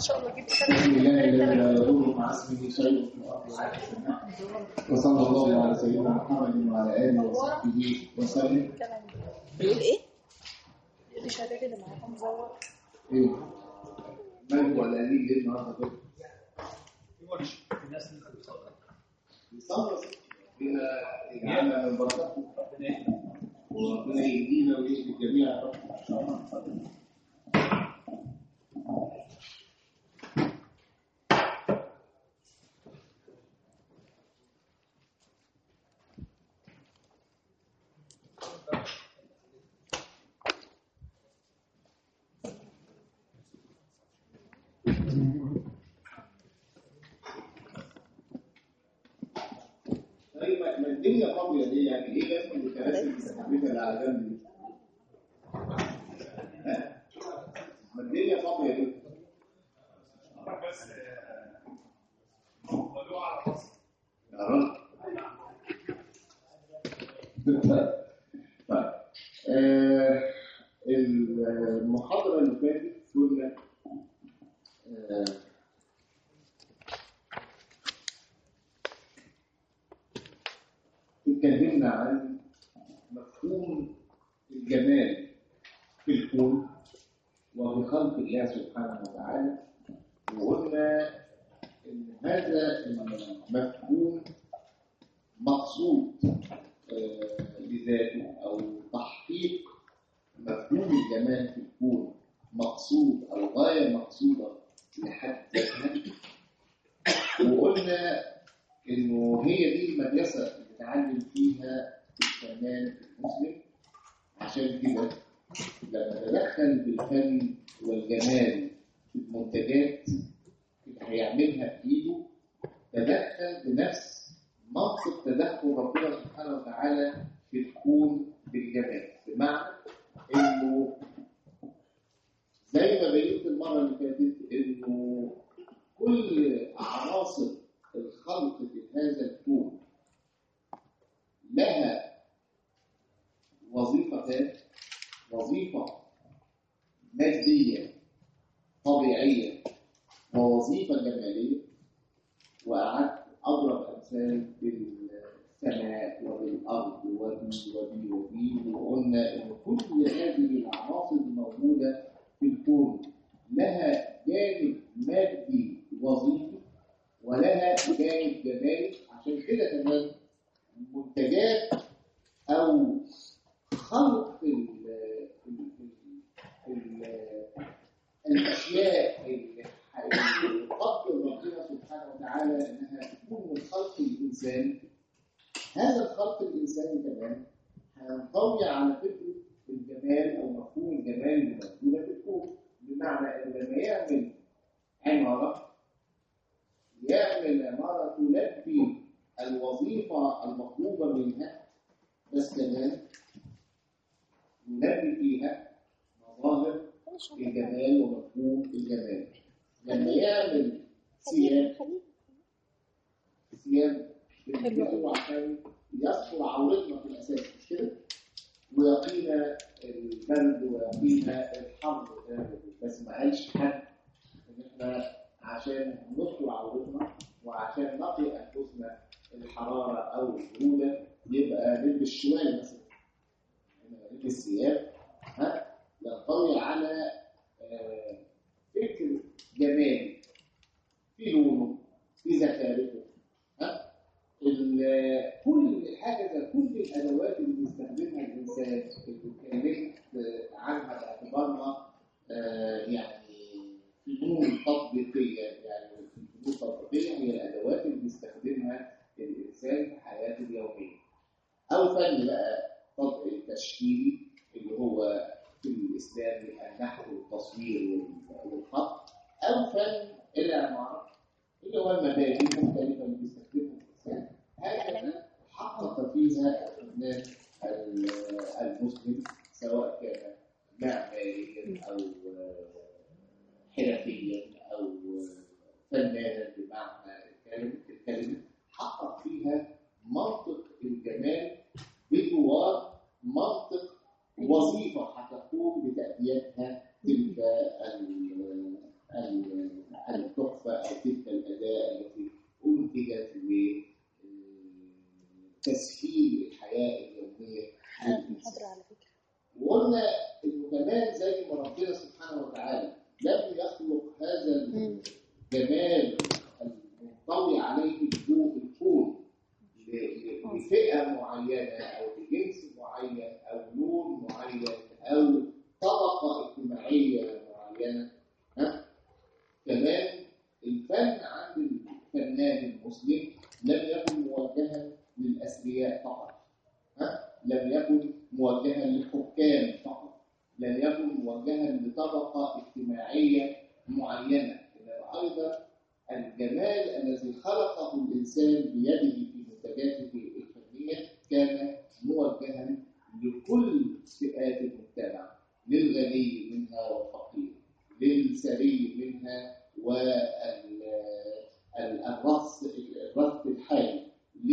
شاء الله جبت بسم الله الذي لا يضر مع اسمه شيء في الارض ولا في السماء وصلى الله على سيدنا محمد وعلى اله وصحبه وسلم بيقول ايه؟ بيقول لي شهادات اللي معاكم مزور ايه مالك ولا قليل ليه النهارده كده؟ يصلي ربنا يجعلنا من بركاته وربنا يهدينا ويهدي الجميع يا رب ان شاء الله اتفضل. طيب ما ما الدنيا فاضيه دي يعني ايه لازم الكراسي المستحببه اللي على جنب دي؟ ها؟ ما الدنيا فاضيه دي يا رب طيب آه، المحاضره اللي فاتت قلنا آه، اتكلمنا عن مفهوم الجمال في الكون وفي خلق الله سبحانه وتعالى وقلنا ان هذا المفهوم مقصود آه، لذاته او تحقيق مفهوم الجمال في الكون مقصود او غايه مقصوده لحد ذاتها وقلنا انه هي دي المدرسه اللي بتعلم فيها الفنان المسلم عشان كده لما تدخل بالفن والجمال في المنتجات اللي هيعملها بايده تدخل بنفس منطق تدخل ربنا سبحانه وتعالى في الكون بالجمال بمعنى انه زي ما بينت المره اللي فاتت انه كل عناصر الخلق في هذا الكون لها وظيفتان وظيفة مادية طبيعية ووظيفة جمالية وقعدت أضرب أمثال بالسماء وبالأرض وبي وبي وبي وقلنا إن كل هذه العناصر الموجودة في الكون لها جانب مادي وظيفي ولها جانب جمالي عشان كده كمان منتجات او خلق ال ال ال الاشياء اللي يقدر ربنا سبحانه وتعالى انها تكون من خلق الانسان هذا الخلق الانساني كمان هينطوي على فكره الجمال او مفهوم الجمال اللي موجوده في الكون بمعنى ان لما يعمل عماره يعمل عمارة تلبي الوظيفة المطلوبة منها بس كمان يلبي فيها مظاهر الجمال ومفهوم الجمال لما يعمل ثياب ثياب بنلبسه عشان يستر عورتنا في الأساس مش كده؟ ويقينا البرد ويقينا الحر بس ما قالش حد ان احنا عشان نستر عورتنا وعشان نقي انفسنا الحراره او البروده يبقى نلبس شوال مثلا نلبس ثياب ها ينطوي على آه، فكر جمالي في لونه في زخارفه ها ال- كل حاجه زي كل الادوات اللي بيستخدمها الانسان اللي اتكلمت آه، عنها باعتبارنا آه، يعني فنون تطبيقية يعني الفنون التطبيقية هي الأدوات اللي بيستخدمها الإنسان في حياته اليومية أو فن بقى طبع التشكيلي اللي هو في الإسلام النحو والتصوير وال- والخط أو فن العمارة اللي هو المباني المختلفة اللي بيستخدمها الإنسان هكذا حقق فيها الفنان ال- المسلم سواء كان معماريا أو حرفيا او فنانا بمعنى الكلمه الكلمه حقق فيها منطق الجمال بجوار منطق وظيفه هتقوم بتاديتها تلك ال- ال- الجمال المنطوي عليه الضوء الكون ل- ل- لفئة معينة أو لجنس معين أو لون معين أو طبقة اجتماعية معينة ها؟ كمان الفن عند الفنان المسلم لم يكن موجها للأثرياء فقط ها؟ لم يكن موجها للحكام فقط لم يكن موجها لطبقة اجتماعية معينة إنما أيضا الجمال الذي خلقه الإنسان بيده في منتجاته الفنية كان موجها لكل فئات المجتمع للغني منها والفقير للثري منها والرص الرص الحالي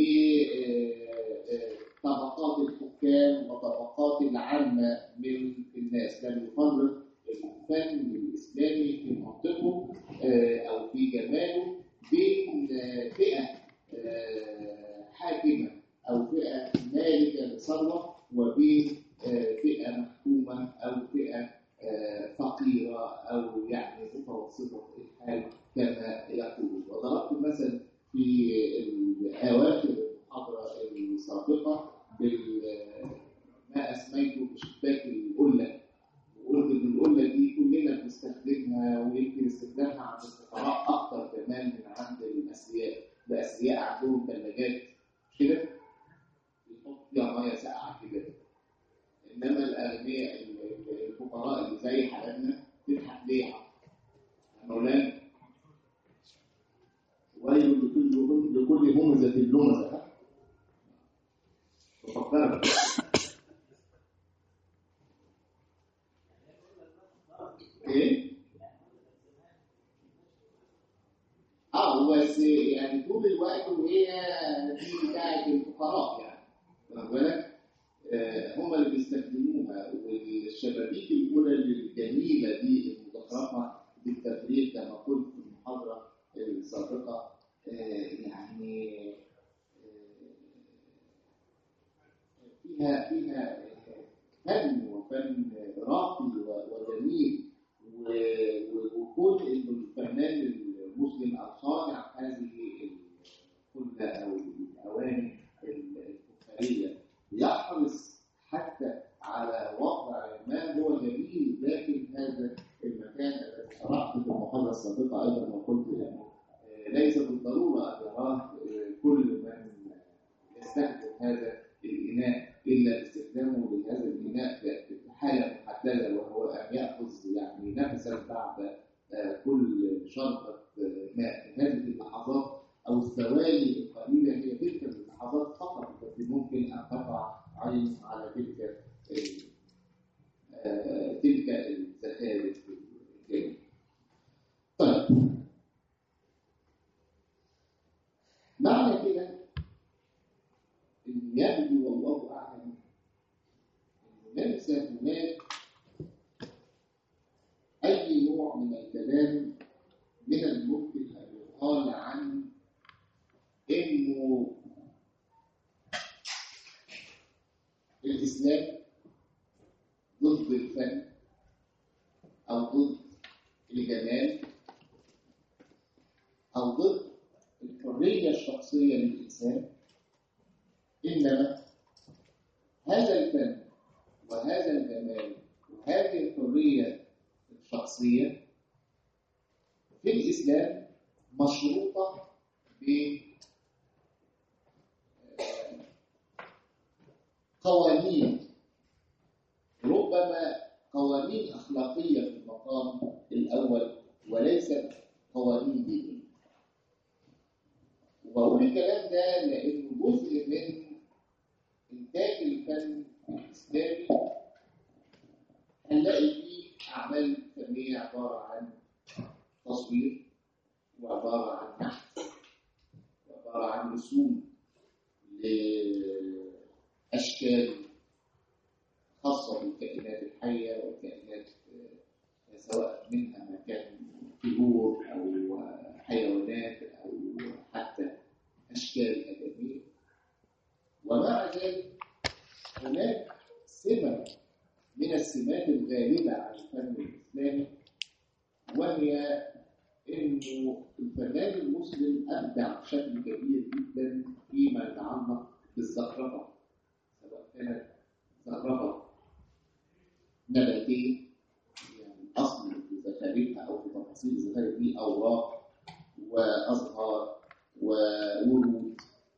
لطبقات الحكام وطبقات العامة من الناس لم يفرق الفن الإسلامي في منطقه آه، أو في جماله بين آه، فئة آه، حاكمة أو فئة مالكة لثروة وبين آه، فئة محكومة أو فئة آه، فقيرة أو يعني متوسطة الحال كما يقول وضربت مثل في أواخر المحاضرة السابقة بال- ما أسميته بشباك القلة وقلت إن القلة دي كلنا بنستخدمها ويمكن استخدامها عند الفقراء أكتر كمان من عند الأثرياء، الأثرياء عندهم ثلاجات مش كده؟ يحط فيها مية ساقعة كده إنما الأغنياء ال- ال- الفقراء اللي زي حالاتنا تضحك ليه يا مولانا؟ ويل لكل لكل همزة لمزة ها؟ تفكرك ايه؟ اه بس يعني طول الوقت وهي دي بتاعت الفقراء يعني واخد بالك؟ آه، هم اللي بيستخدموها والشبابيك الاولى الجميله دي المزخرفه بالتفريغ كما قلت في المحاضره السابقه آه، يعني آه، فيها فيها فن وفن راقي و- وجميل و- و- وكون انه الفنان المسلم او صانع هذه الكلة او الاواني الفخاريه يحرص يتحدث على وضع ما هو جميل داخل هذا المكان الذي شرحت في المحاضره السابقه ايضا وقلت انه آه، ليس بالضروره ان يراه آه، كل من يستخدم هذا الاناء الا استخدامه لهذا الاناء في حاله محدده وهو ان ياخذ يعني نفسا بعد آه، كل شربة آه، ماء في هذه اللحظات او الثواني القليله هي تلك اللحظات فقط التي ممكن ان تقع عين على تلك ال- آه، تلك الزخارف الجميله. طيب معنى كده ان يبدو والله اعلم انه ليس هناك اي نوع من الكلام من الممكن ان يقال عن انه الاسلام ضد الفن او ضد الجمال او ضد الحريه الشخصيه للانسان انما هذا الفن وهذا الجمال وهذه الحريه الشخصيه في الاسلام مشروطه ب آه، قوانين ربما قوانين اخلاقيه في المقام الاول وليست قوانين دينيه وبقول الكلام ده لانه جزء من انتاج الفن الاسلامي هنلاقي فيه اعمال فنيه عباره عن تصوير وعباره عن نحت وعباره عن رسوم لاشكال خاصه بالكائنات الحيه والكائنات آه، سواء منها ما كان طيور او آه، حيوانات او حتى اشكال ادميه ومع ذلك هناك سمه من السمات الغالبه على الفن الاسلامي وهي ان انه الفنان المسلم ابدع بشكل كبير جدا فيما يتعلق بالزخرفه سواء كانت زخرفه نباتيه يعني اصل في زخارفها او في تفاصيل الزخارف دي اوراق وازهار وورود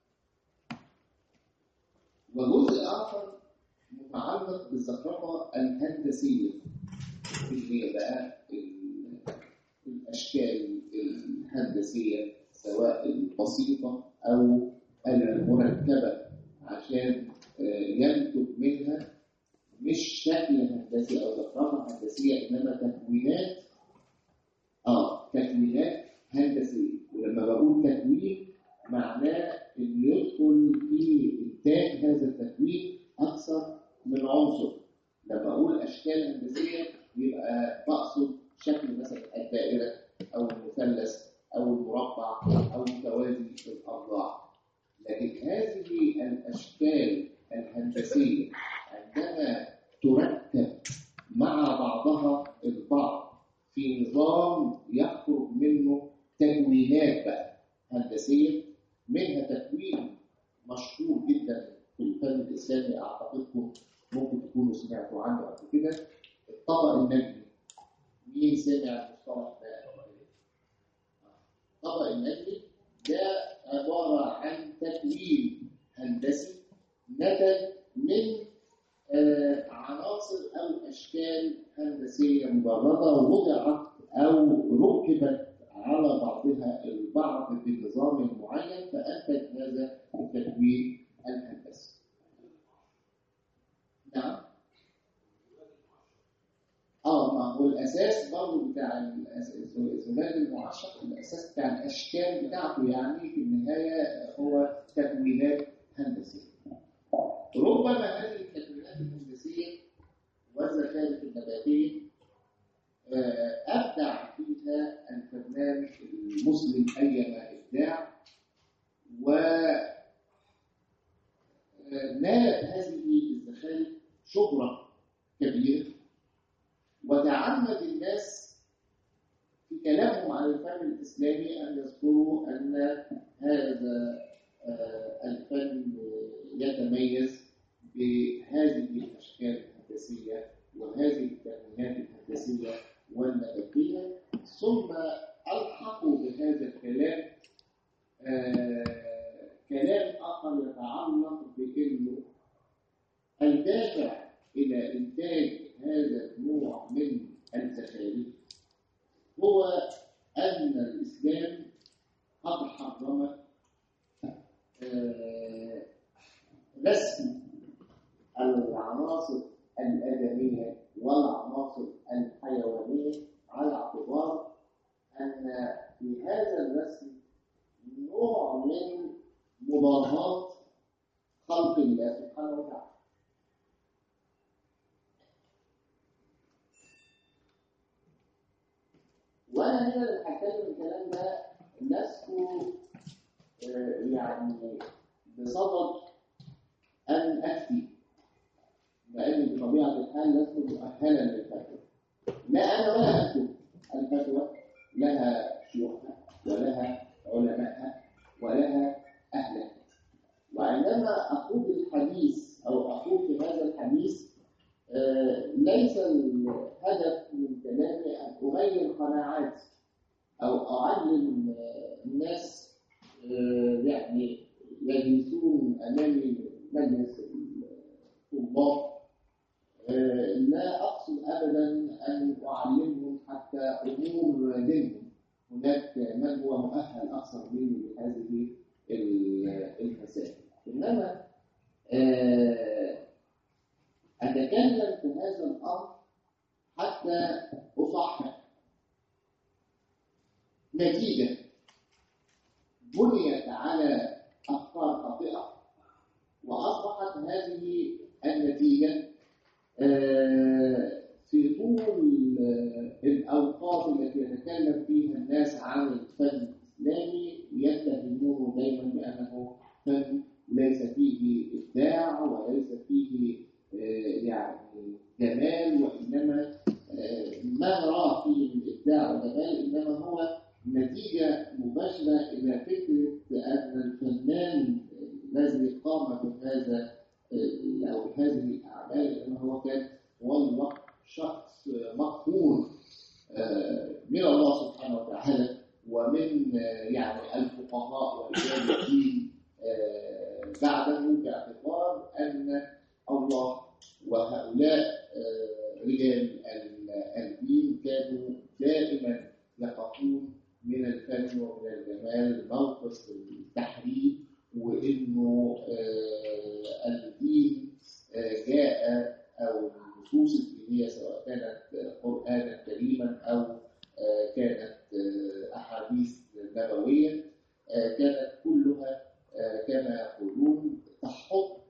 وجزء اخر متعلق بالزخرفه الهندسيه اللي هي بقى ال- الاشكال الهندسيه سواء البسيطه او المركبه عشان آه، ينتج منها مش شكل هندسي او زخرفه هندسيه انما تكوينات اه تكوينات هندسيه ولما بقول تكوين معناه ان يدخل في انتاج هذا التكوين اكثر من عنصر لما اقول اشكال هندسيه يبقى بقصد شكل مثلا الدائره او المثلث او المربع او متوازي الاضلاع لكن هذه الاشكال الهندسيه عندما تركب مع بعضها البعض في نظام يخرج منه تكوينات بقى هندسيه منها تكوين مشهور جدا في الفن الاسلامي اعتقدكم ممكن تكونوا سمعتوا عنه قبل كده الطبق النجمي مين سمع المصطلح ده الطبق النجمي ده عباره عن تكوين هندسي نتج من آه، عناصر او اشكال هندسيه مجرده وضعت او ركبت على بعضها البعض بنظام معين فانتج هذا التكوين الهندسي. نعم. اه ما هو الاساس برضه بتاع الأس- الزجاج المعشق الاساس بتاع الاشكال بتاعته يعني في النهايه هو تكوينات هندسيه. ربما هذه التكوينات الهندسيه والزخارف النباتيه آه، ابدع فيها الفنان المسلم ايما ابداع و آه، نالت هذه الزخارف شهره كبيره وتعمد الناس في كلامهم عن الفن الاسلامي ان يذكروا ان هذا آه، الفن يتميز بهذه الاشكال الهندسيه وهذه التكوينات الهندسيه والنباتيه ثم الحقوا بهذا الكلام آه، كلام اخر يتعلق بانه الدافع الى انتاج هذا النوع من الزخارف هو ان الاسلام قد حرم آه، رسم العناصر الآدمية والعناصر الحيوانية على اعتبار أن في هذا الرسم نوع من مضاهاة خلق الله سبحانه وتعالى وأنا هنا اللي هتكلم الكلام ده لست آه، يعني بصدد أن أفتي لأن بطبيعة الحال لست مؤهلا للفتوى لا أنا ولا أكتب الفتوى لها شيوخها ولها علمائها ولها أهلها وعندما أخوض الحديث أو أخوض في هذا الحديث آه، ليس الهدف من كلامي أن أغير قناعاتي أو أعلم آه، الناس آه، يعني يجلسون أمامي مجلس الطلاب آه، لا أقصد أبدا أن أعلمهم حتى أمور دينهم هناك من هو مؤهل أكثر مني لهذه ال- المسائل إنما آه، أتكلم في هذا الأمر حتى أصحح نتيجة بنيت على أفكار خاطئة وأصبحت هذه النتيجة آه، في طول آه، الأوقات التي يتكلم فيها الناس عن الفن الإسلامي يتهمونه دائما بأنه فن ليس فيه إبداع وليس فيه آه، يعني جمال وإنما آه، ما نراه فيه من إبداع وجمال إنما هو نتيجة مباشرة إلى فكرة أن الفنان الذي قام بهذا أو بهذه الأعمال إنما هو كان والله شخص مقهور آه، من الله سبحانه وتعالى ومن آه، يعني الفقهاء ورجال الدين آه، بعده باعتبار أن الله وهؤلاء آه، رجال ال- الدين كانوا دائما يقفون من الفن ومن الجمال موقف التحريف وانه آه، الدين آه، جاء او النصوص الدينيه سواء كانت قرانا كريما او آه، كانت آه، احاديث نبويه آه، كانت كلها آه، كما يقولون تحط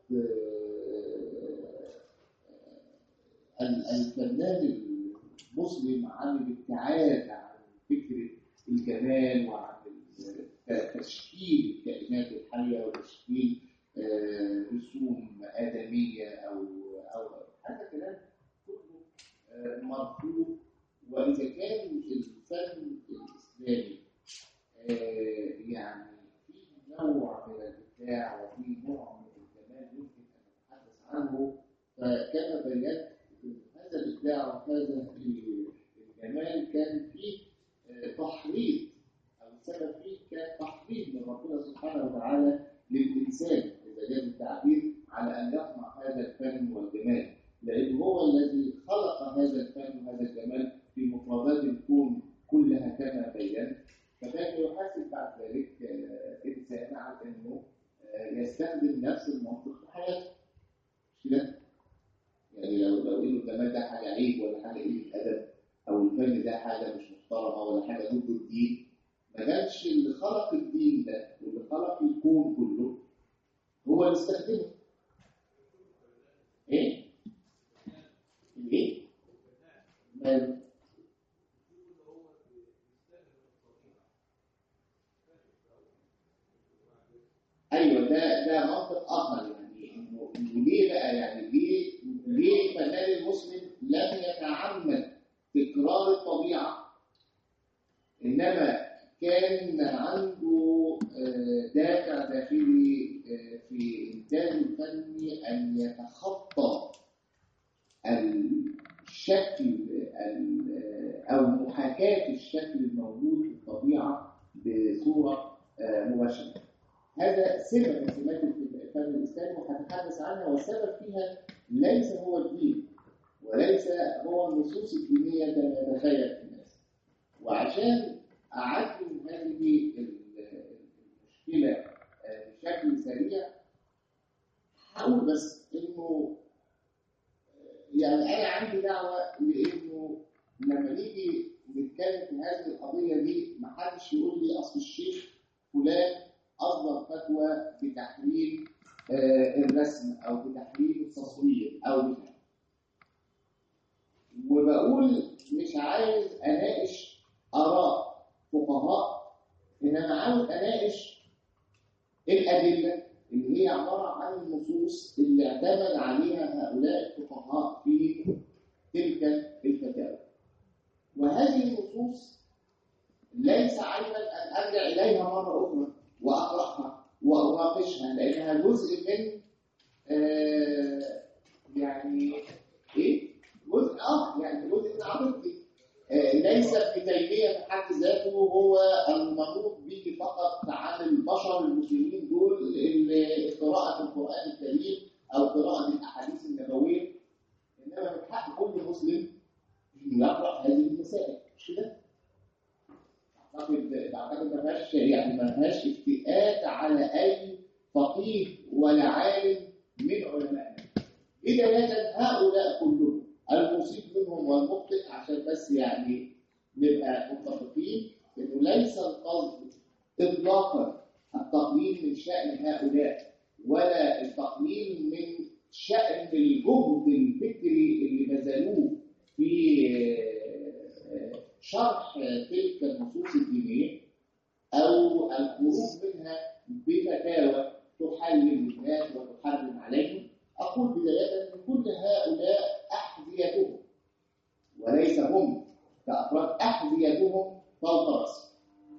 آه، ال- الفنان المسلم عن الابتعاد عن فكره الجمال وعن ال- تشكيل الكائنات الحيه وتشكيل آه، رسوم ادميه او او هذا كلام كله آه، مرفوض واذا كان الفن الاسلامي آه، يعني فيه نوع من الابداع وفيه نوع من الجمال يمكن ان نتحدث عنه فكما بينت إن هذا الابداع وهذا الجمال كان فيه آه، تحريض او السبب فيه كان تحريض من ربنا سبحانه وتعالى للانسان اذا جاز التعبير على ان يصنع هذا الفن والجمال لانه هو الذي خلق هذا الفن وهذا الجمال في مفردات الكون كلها كما بينت فكان يحاسب بعد ذلك آه، انسان على انه آه، يستخدم نفس المنطق في حياته مش كده؟ يعني لو لو انه الجمال ده حاجه عيب ولا حاجه قله ادب او الفن ده حاجه مش محترمه ولا حاجه ضد الدين ما كانش اللي خلق الدين ده واللي خلق الكون كله هو اللي استخدمه ايه؟ ايه؟ ماله؟ ايوه ده ده منطق اخر يعني انه إنه ليه بقى يعني ليه ليه الفنان المسلم لم يتعمد تكرار الطبيعه انما كان عنده آه، دافع داخلي آه، في انتاج الفني ان يتخطى الشكل ال- او محاكاه الشكل الموجود في الطبيعه بصوره آه، مباشره. هذا سمه من سمات الفن الاسلامي وهنتحدث عنها والسبب فيها ليس هو الدين وليس هو النصوص الدينيه كما يتخيل الناس. وعشان اعدل هذه المشكله آه، بشكل سريع هقول بس انه يعني انا عندي دعوه لانه لما نيجي نتكلم في هذه القضيه دي ما حدش يقول لي اصل الشيخ فلان اصدر فتوى بتحريم آه، الرسم او بتحريم التصوير او بتاع وبقول مش عايز اناقش اراء فقهاء انما عاوز اناقش الادله اللي هي عباره عن النصوص اللي اعتمد عليها هؤلاء الفقهاء في تلك الفتاوى وهذه النصوص ليس عيبا ان ارجع اليها مره اخرى واقراها واناقشها لانها جزء من آه يعني ايه؟ جزء اه يعني جزء من عقيدتي آه ليس ابن تيميه في حد ذاته هو المنوط به فقط عن البشر المسلمين دول اللي قراءه القران الكريم او قراءه الاحاديث النبويه انما من حق كل مسلم يقرا هذه المسائل مش كده؟ اعتقد اعتقد ما فيهاش يعني ما فيهاش افتئات على اي فقيه ولا عالم من علمائنا بدايه هؤلاء كلهم المصيب منهم والمخطئ عشان بس يعني نبقى متفقين انه ليس القصد اطلاقا التقليل من شان هؤلاء ولا التقليل من شان الجهد الفكري اللي بذلوه في آه، شرح تلك النصوص الدينيه او الخروج منها بفتاوى تحلل الناس وتحرم عليهم اقول بدايه ان كل هؤلاء احذيتهم وليس هم كافراد احذيتهم فوق راسي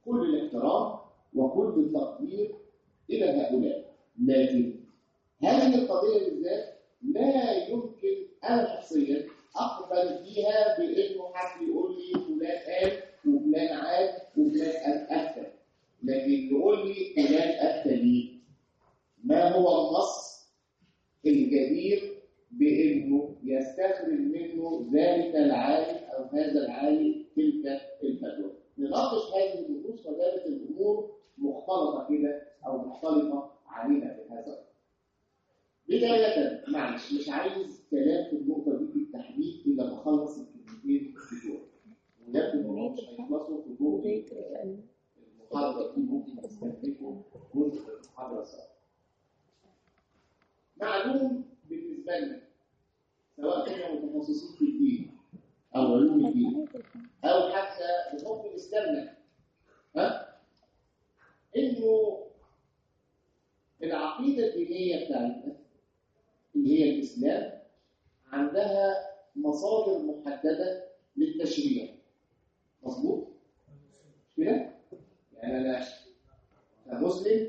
كل الاحترام وكل التقدير الى هؤلاء لكن هذه القضيه بالذات لا يمكن انا شخصيا اقبل فيها بانه حد يقول لي فلان قال وفلان عاد وفلان افتى لكن يقول لي فلان افتى ليه ما هو النص الجدير بانه يستخرج منه ذلك العالم او هذا العالم تلك الفتوى نناقش هذه النصوص وذلك الامور مختلطه كده او مختلطه علينا في هذا الأمر. بدايه معلش مش عايز كلام في النقطه دي بالتحديد الا ما اخلص الكلمتين بتوعي ويبدو انهم مش هيخلصوا في ضوء المحاضره دي ممكن تستهلكوا جزء من المحاضره السابقه معلوم بالنسبه لنا سواء كنا متخصصين في الدين او علوم الدين او حتى بحكم اسلامنا ها انه العقيده الدينيه بتاعتنا اللي هي الاسلام عندها مصادر محدده للتشريع مظبوط مش كده يعني انا كمسلم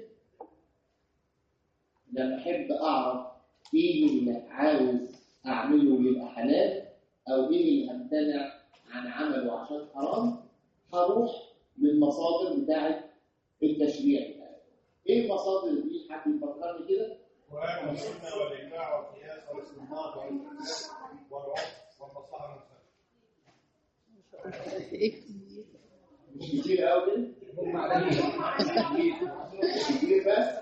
لما احب اعرف ايه اللي عاوز اعمله يبقى حلال او ايه اللي امتنع عن عمله عشان حرام هروح للمصادر بتاعه التشريع بتاعي ايه المصادر دي حد يفكرني كده القرآن والسنة والإجماع والقياس والاستنباط والقياس والعرف والمصلحة المرسلة. مش كتير قوي كتير بس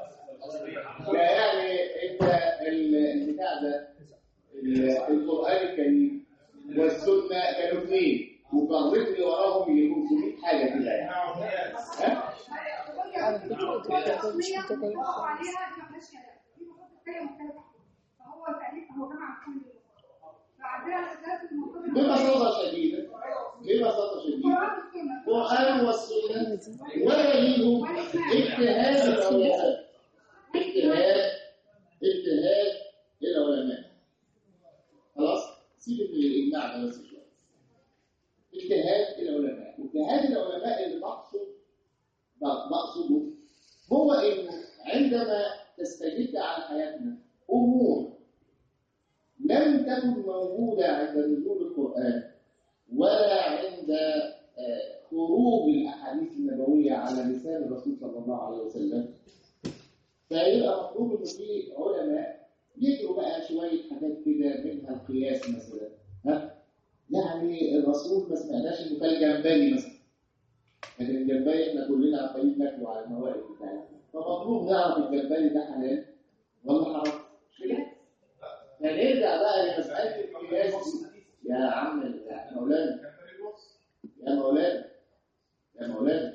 يعني انت ال- البتاع ده ال- القران الكريم والسنه كانوا اثنين وقررت لي وراهم يجي 500 حاجه كده يعني إجماع وقياس. ها على فكرة الدكتور ده مش متابع الله خالص عليها دي ما فيهاش كلام دي المفروض تتكلم مختلفه فهو تأليف هو جمع كل فعندنا الاساس المفروض ببساطه شديده ببساطه شديده القرآن والسنة القران والسنه ولا ليهم اجتهاد العلماء اجتهاد اجتهاد العلماء خلاص سيبك من الاجماع ده بس شويه اجتهاد العلماء اجتهاد العلماء اللي بقصد بقصده هو انه عندما تستجد على حياتنا امور لم تكن موجوده عند نزول القران ولا عند آه، خروج الاحاديث النبويه على لسان الرسول صلى الله عليه وسلم فيبقى مطلوب ان في علماء يجروا بقى شويه حاجات كده منها القياس مثلا ها يعني الرسول ما سمعناش انه كان جمبري مثلا لكن الجمبري احنا كلنا عمالين ناكله على الموائد بتاعتنا فمطلوب نعرف الجمبري ده حلال ولا حرام مش كده؟ فنرجع بقى لمساله القياس يا عم يا مولانا يا مولانا يا مولانا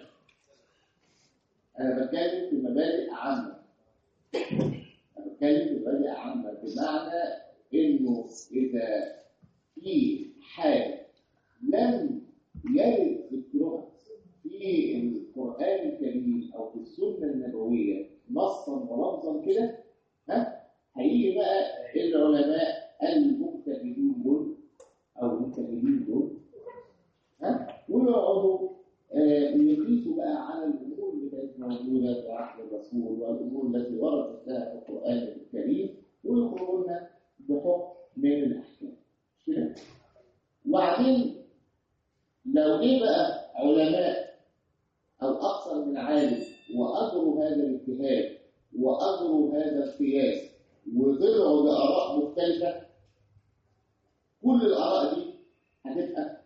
انا بتكلم في مبادئ عامه انا بتكلم في مبادئ عامه بمعنى انه اذا في حاجه لم يرد ذكرها في القران الكريم او في السنه النبويه نصا ولفظا كده ها هيجي بقى العلماء المجتهدين دول او المجتهدين دول ها ويقعدوا آه، يقيسوا بقى على الامور اللي كانت موجوده في عهد الرسول والامور التي وردت لها في القران الكريم ويخرجوا لنا بحكم من الاحكام مش كده؟ وبعدين لو جه بقى علماء او اكثر من عالم واجروا هذا الاجتهاد واجروا هذا القياس وطلعوا باراء مختلفه كل الاراء دي هتبقى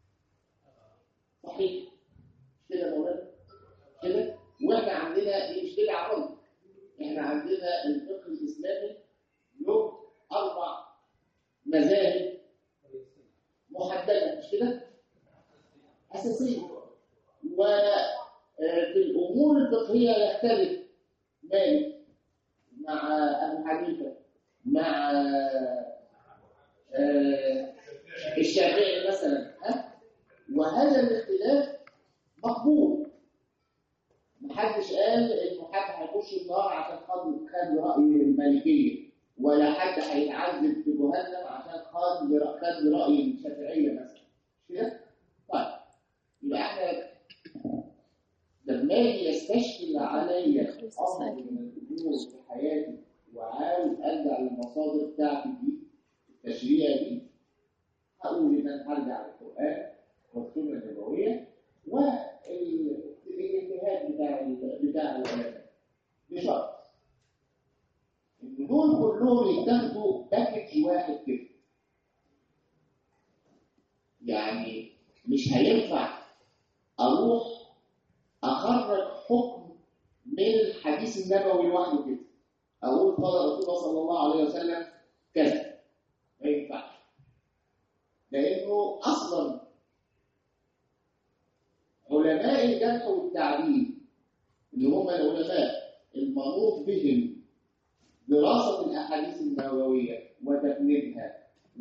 صحيح مش كده يا مولانا كده واحنا عندنا دي مش كده عمل احنا عندنا الفقه الاسلامي له اربع مذاهب محدده مش كده اساسيه وفي الامور الفقهيه يختلف مالك مع ابو حنيفه مع آه، الشافعي مثلا ها وهذا الاختلاف مقبول محدش قال انه حد هيخش النار عشان خد خد راي المالكيه ولا حد هيتعذب في جهنم عشان خد خد راي الشافعيه مثلا مش كده؟ طيب يبقى احنا لما يجي يستشكل عليا امر من الامور في حياتي وعاوز ارجع للمصادر بتاعتي دي التشريع دي هقول ان انا هرجع للقران والسنه النبويه والاجتهاد بتاع ال- بتاع العلماء بشرط ان دول كلهم يتاخدوا باكج واحد كده يعني مش هينفع اروح اخرج حكم من الحديث النبوي لوحده كده اقول قال رسول الله صلى الله عليه وسلم كذا ما ينفعش لانه اصلا علماء الجرح والتعديل اللي هم العلماء المنوط بهم دراسة الأحاديث النبوية وتفنيدها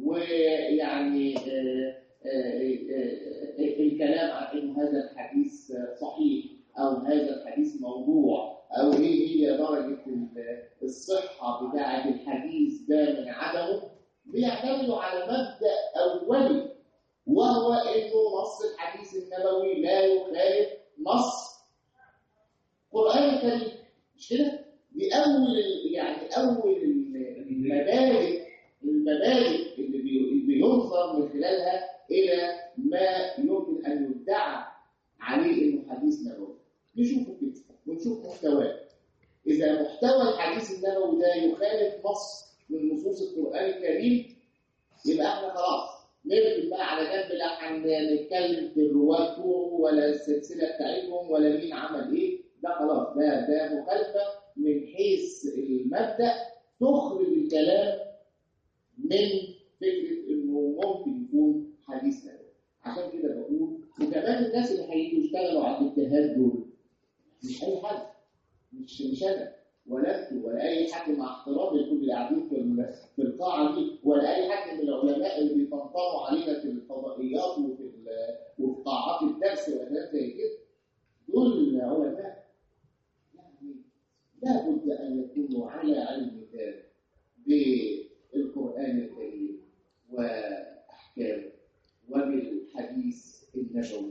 ويعني آه، آه، آه، آه، الكلام عن إن هذا الحديث صحيح أو هذا الحديث موضوع أو إيه هي درجة ال- الصحة بتاعة الحديث ده من عدمه بيعتمدوا على مبدأ أولي وهو إنه نص الحديث النبوي لا يخالف نص القرآن الكريم مش كده؟ دي أول ال- يعني أول ال- المبادئ المبادئ اللي بي- بينظر من خلالها إلى ما يمكن أن يدعى عليه إنه حديث نبوي. نشوفه كده ونشوف محتواه. إذا محتوى الحديث النبوي ده يخالف نص من نصوص القرآن الكريم يبقى احنا خلاص نركن بقى على جنب لا هنتكلم في الرواد بتوعه ولا السلسله بتاعتهم ولا مين عمل ايه ده خلاص ده ده مخالفه من حيث المبدا تخرج الكلام من فكره انه ممكن يكون حديث نبوي عشان كده بقول وكمان الناس اللي هيجوا يشتغلوا على الاجتهاد دول مش اي حد مش مش انا ولا انتوا ولا اي حد مع احترامي لكل اللي قاعدين في ال- في القاعه دي ولا اي حد من العلماء اللي بيطنطنوا علينا في الفضائيات وفي ال- وفي قاعات الدرس وحاجات زي كده دول علماء يعني لابد ان يكونوا على علم تام بالقران الكريم واحكامه وبالحديث النبوي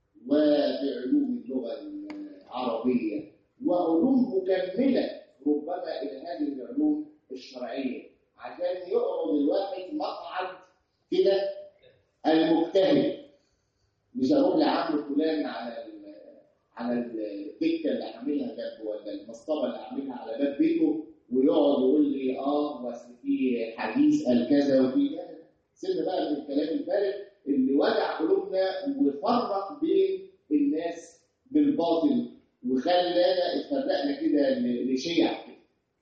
وبعلوم اللغه العربيه وعلوم مكمله ربما الى هذه العلوم الشرعيه عشان يقعد الواحد مقعد كده المجتهد مش اروح لعم فلان على ال- على الدكه اللي عاملها جنب ولا المصطبه اللي عاملها على باب بيته ويقعد يقول لي اه بس في حديث قال كذا وفي كذا سيبنا بقى من الكلام الفارغ اللي وجع قلوبنا وفرق بين الناس بالباطل وخلانا اتفرقنا كده ل- لشيع كده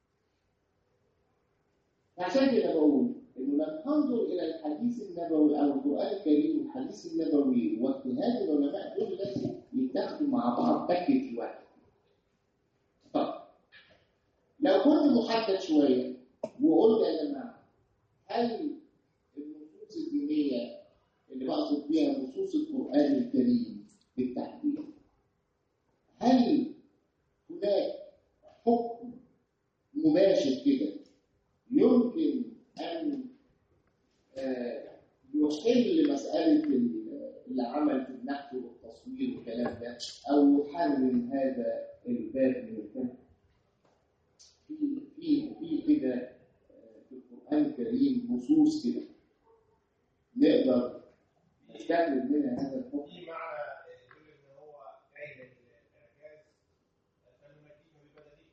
عشان كده بقول انه لما ننظر الى الحديث النبوي او القران الكريم والحديث النبوي واجتهاد العلماء دول لازم يتاخدوا مع بعض باكج واحد. طب لو كنت محدد شويه وقلت يا جماعه هل النصوص الدينيه اللي بقصد بيها نصوص القران الكريم بالتحديد هل هناك حكم مباشر كده يمكن أن آه، يحل مسألة ال- العمل في النحت والتصوير والكلام ده أو يحرم هذا الباب من الفن في في في كده آه، في القرآن الكريم نصوص كده نقدر نستخرج منها هذا الحكم في معنى يقول ان هو جاي من الاعجاز فنمكنه ببدنه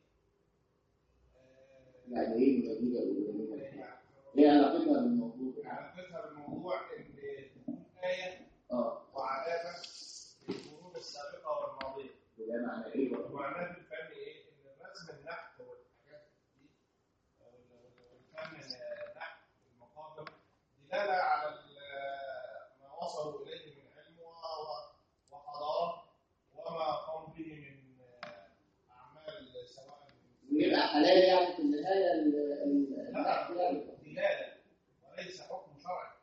يعني إيه المدينة الأولانية؟ إيه علاقتها بالموضوع؟ علاقتها بالموضوع ان تكون ايه آه وعلامه للقرون السابقه والماضيه وده معنى إيه بقى؟ ومعناه في الفن ايه؟ ان رسم النحت والحاجات دي او ال- والفن النحت المقابر دلاله على ال- ما وصلوا اليه من علم و- وحضاره وما قاموا به من اعمال سواء ويبقى حلال يعني في النهاية ال- ال- لا النحت يعني دلاله وليس حكم شرعي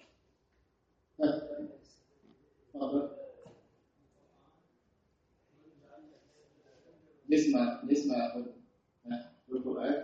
اتفضل. نسمع نسمع يا أخوي. ها، في القرآن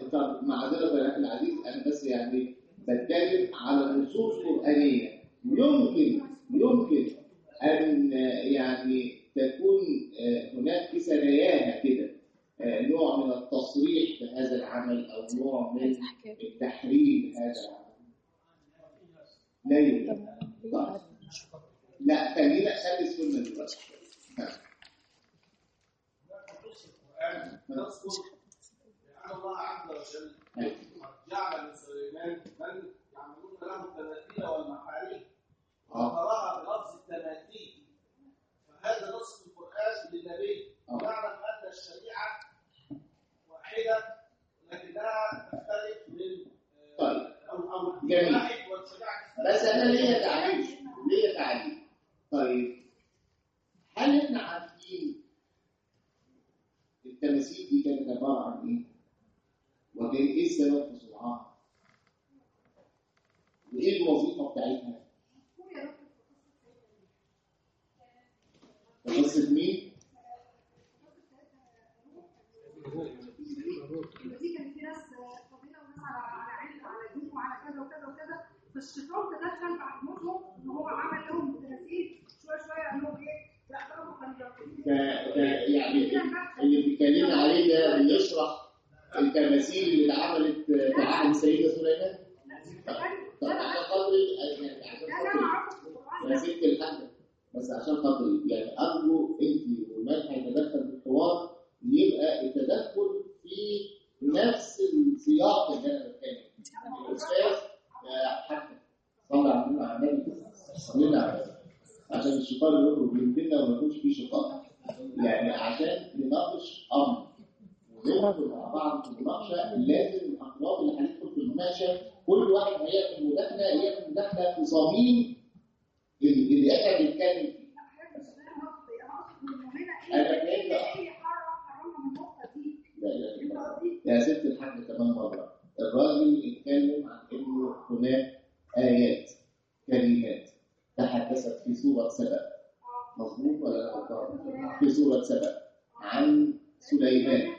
طب معذره يا اخي العزيز انا بس يعني بتكلم على نصوص قرانيه يمكن يمكن ان يعني تكون آه، هناك في سراياها كده آه، نوع من التصريح بهذا العمل او نوع من التحريم هذا العمل لا يوجد طيب. لا خلينا خلي السنه دلوقتي ها. هناك نصوص القرآن تذكر بأن الله عز وجل أيوة. قد جعل لسليمان من يعملون له التماثيل والمحاريب آه. وذكرها بلفظ التماثيل فهذا نص في القرآن للنبي آه. نعلم أن الشريعة واحدة لكنها تختلف من آه، طيب. أو أو الدين جميل. واحد والشريعة تختلف. بس انا ليا تعليق ليا تعليق طيب هل احنا عارفين التماثيل دي كانت عباره عن ايه؟ وكان ايه السبب في صنعها؟ وايه الوظيفه بتاعتها؟ في قصه مين؟ دي كان في ناس فضيله وناس على على علم على دين وعلى كذا وكذا وكذا فالشيطان تدخل بعد موتهم ان هو عمل لهم تماثيل شويه شويه قال لهم ايه لا برضه كانوا ف... ف... يعني اللي بيتكلمنا عليه ده بيشرح التماثيل اللي اتعملت في عهد سيدنا سليمان طب عشان خاطر يعني عشان لا لا خاطر معرفش في القران يا ده ست الحاجة بس عشان خاطر يعني أرجو أنت ومدح يتدخل في الحوار يبقى التدخل في نفس السياق اللي أنا بتكلم فيه. الأستاذ يا حاج صلى على النبي على النبي صلى على النبي عشان الشيطان يخرج من بيننا وما يكونش فيه شيطان يعني عشان نناقش أمر وندخل مع بعض في المناقشة لازم الأطراف اللي هندخل في المناقشة كل واحد هيعمل مداخلة يعمل مداخلة في صميم اللي اللي احنا بنتكلم فيه أنا فهمت. لا لا لا. يا ست الحاج كمان مرة الراجل اتكلم عن انه هناك آيات كلمات تحدثت في سورة سبأ مظبوط ولا لا غلطان؟ في سورة سبأ عن سليمان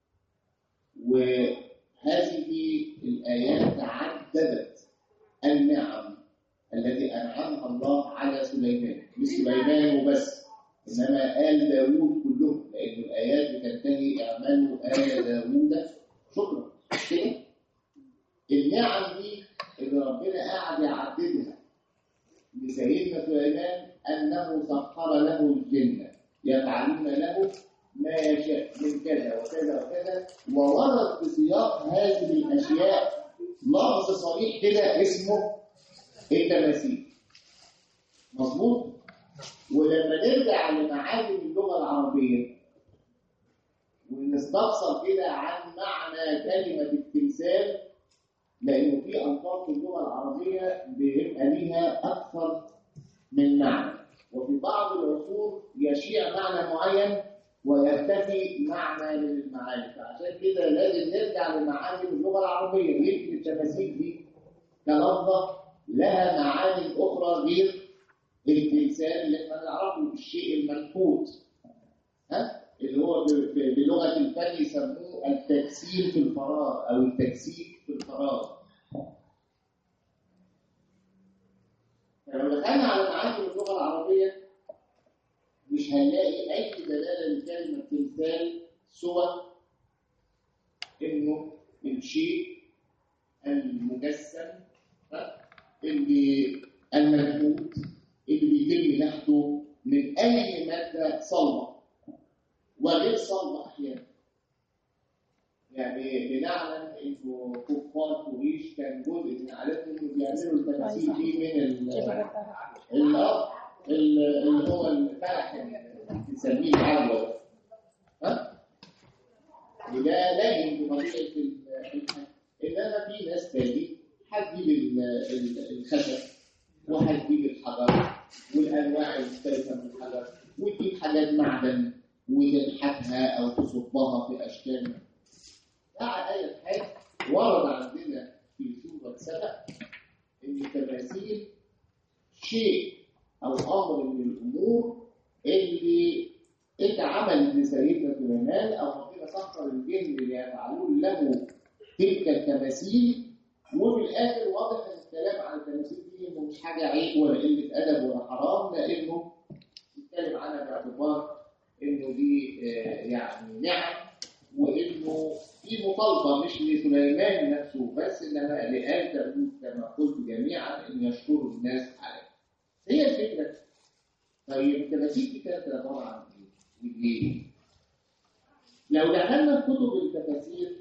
وهذه الآيات عددت النعم التي أنعمها الله على سليمان مش سليمان وبس إنما آل داوود كلهم لأن الآيات بتنتهي اعملوا آل داوود شكرا كده النعم دي اللي ربنا قاعد يعددها لسيدنا سليمان أنه سخر له الجنة يفعلون له ما يشاء من كذا وكذا وكذا وورد في سياق هذه الأشياء لفظ صريح كده اسمه التماثيل مظبوط ولما نرجع لمعاجم اللغه العربيه ونستفسر كده عن معنى كلمه التمثال لانه في الفاظ في اللغه العربيه بيبقى ليها اكثر من معنى وفي بعض العصور يشيع معنى معين ويختفي معنى من المعاني فعشان كده لازم نرجع لمعاني اللغه العربيه يمكن التماثيل دي كلفظه لها معاني اخرى غير التمثال اللي احنا نعرفه الشيء المنحوت ها اللي هو ب- ب- بلغه الفن يسموه التجسيم في الفراغ او التجسيم في الفراغ فلو دخلنا على معاني اللغه العربيه مش هنلاقي اي دلاله لكلمه تمثال سوى انه الشيء المجسم ها؟ اللي المنحوت اللي بيتم نحته من اي ماده صلبه وغير صلبه احيانا يعني بنعلم انه كفار قريش كان جزء من عاداتهم انه بيعملوا التماثيل دي من ال- الأرض اللي هو الفلح اللي بنسميه العدوى ده. ها؟ وده لاين بطبيعه ال- الحال انما في ناس تاني هتجيب ال- ال- الخشب وهتجيب الحجر والانواع المختلفه من الحجر وتجيب حاجات معدن وتنحتها او تصبها في اشكال مع اي حال ورد عندنا في سوره سبع ان التماثيل شيء او امر من الامور اللي اتعمل لسيدنا سليمان او ربنا سخر الجن ليفعلون له تلك التماثيل وفي الاخر واضح ان الكلام عن التماثيل دي انه مش حاجه عيب ولا قله ادب ولا حرام لانه بيتكلم عنها باعتبار انه دي آه، يعني نعم وانه في مطالبه مش لسليمان نفسه بس انما لآل داوود كما قلت جميعا ان يشكروا الناس عليه. هي الفكره طيب التماثيل دي كانت عباره عن ايه؟ ليه؟ لو دخلنا في كتب التفاسير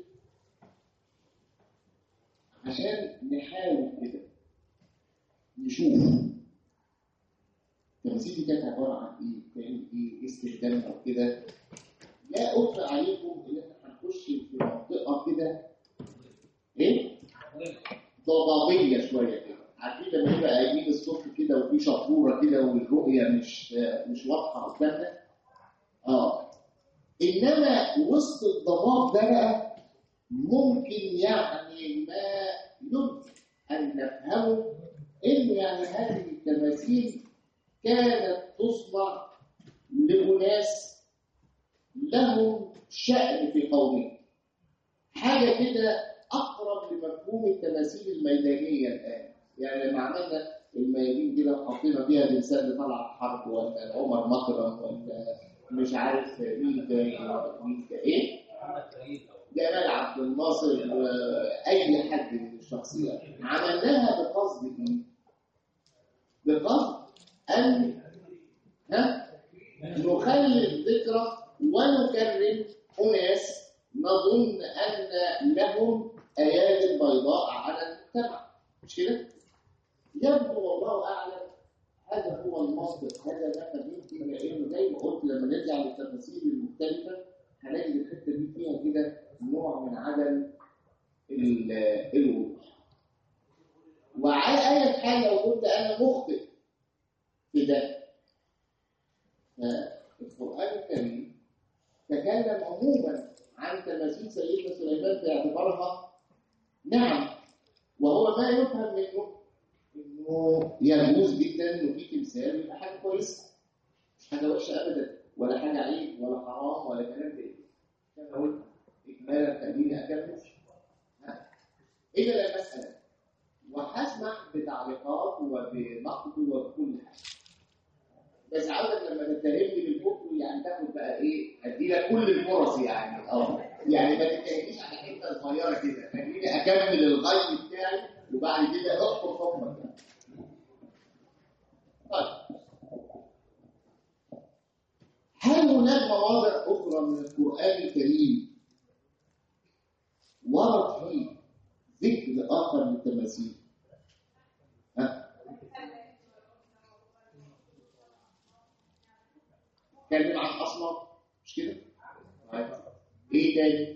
عشان نحاول كده نشوف التماثيل دي كانت عباره عن ايه؟ كان ايه؟ استخدامها كده لا اخفى عليكم ان احنا هنخش في منطقه كده ايه؟ ضبابيه شويه كده عارفين لما يبقى قايمين الصبح كده وفي شطوره كده والرؤيه مش مش واضحه قدامنا اه انما وسط الضباب ده بقى ممكن يعني ما يمكن ان نفهمه انه يعني هذه التماثيل كانت تصنع لأناس لهم شأن في قومهم حاجة كده أقرب لمفهوم التماثيل الميدانية الآن يعني لما عملنا الميادين كده وحطينا فيها الإنسان طلع حرب ولا عمر مكرم ولا مش عارف مين تاني مين تاني إيه جمال عبد الناصر وأي حد من الشخصيات عملناها بقصد إيه؟ بقصد أن ها نخلي الذكرى ونكرم أناس نظن أن لهم أيادي بيضاء على المجتمع مش كده؟ يبدو والله أعلم هذا هو المنطق هذا ما فهمت لأنه زي ما قلت لما نرجع للتفاصيل المختلفة هنلاقي الحتة دي فيها كده نوع من عدم ال- الوضوح وعلى أي حال لو كنت أنا مخطئ في ده فالقرآن الكريم تكلم عموما عن تماثيل سيدنا سليمان باعتبارها نعم وهو ما يفهم منه انه يجوز جدا انه في تمثال يبقى حاجه كويسه مش حاجه وحشه ابدا ولا حاجه عيب ولا حرام ولا كلام كده كما قلت اكمالا خليني اكمل ها. اذا المساله وهسمح بتعليقات وبنقد وبكل حاجه بس عاوزك لما تتهمني بالكفر يعني تاخد بقى ايه ادي لك كل الفرص يعني اه يعني ما تتهمنيش على حته صغيره كده خليني اكمل الغي بتاعي وبعد كده احكم حكمك يعني. طيب هل هناك مواضع اخرى من القران الكريم ورد فيه ذكر اخر للتماثيل ها اتكلم عن اصنام مش كده؟ طيب. ايه تاني؟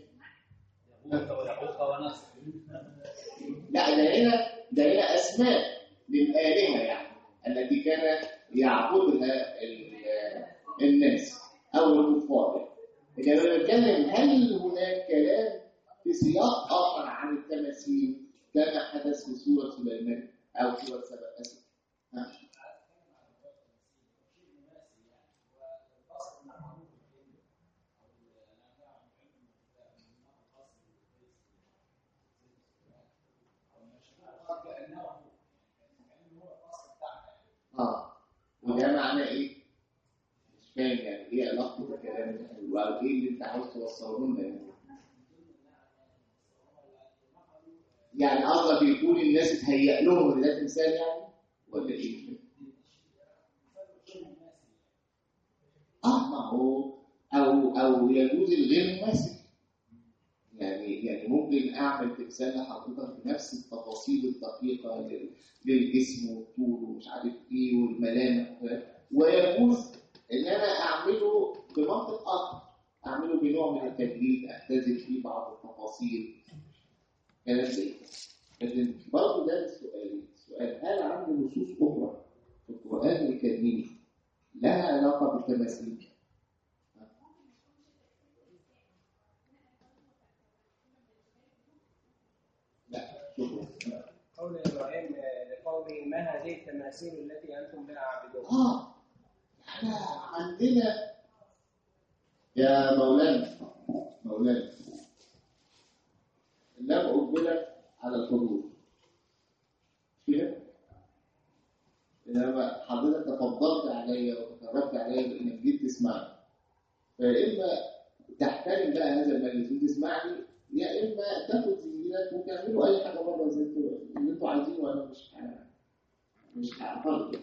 لا ده هنا ده هنا اسماء للالهه يعني التي كان يعبدها ال- الناس او الكفار يعني. لما نتكلم هل هناك كلام في سياق اخر عن التماثيل كما حدث في سوره سليمان او سوره سبأ اسف ها؟ اه وده معناه ايه؟ مش فاهم يعني ايه علاقته بالكلام اللي احنا بنقوله او ايه اللي انت عاوز توصله لنا يعني؟ يعني قصدك يكون الناس اتهيأ لهم ان ده تمثال يعني؟ ولا ايه؟ اه ما هو او او يجوز الغير مماثل يعني يعني ممكن اعمل تمثال لحضرتك بنفس التفاصيل الدقيقه لل- للجسم والطول ومش عارف ايه والملامح ويجوز ان انا اعمله بمنطق اخر اعمله بنوع من التجريد اختزل فيه بعض التفاصيل كلام زي كده لكن برضه ده السؤال السؤال هل عنده نصوص اخرى في القران الكريم لها علاقه بالتماثيل؟ لا شكرا قول ابراهيم لقومه ما هذه التماثيل التي انتم لها عابدون اه احنا عندنا يا مولانا مولانا لم أجبرك على الحضور مش كده؟ إنما حضرتك تفضلت عليا وتقربت عليا بإنك جيت تسمعني فإما تحترم بقى هذا المجلس وتسمعني يا إما تاخد زميلك وتعملوا أي حاجة بره زي انتوا اللي أنتوا عايزينه وأنا مش ه- مش هعترض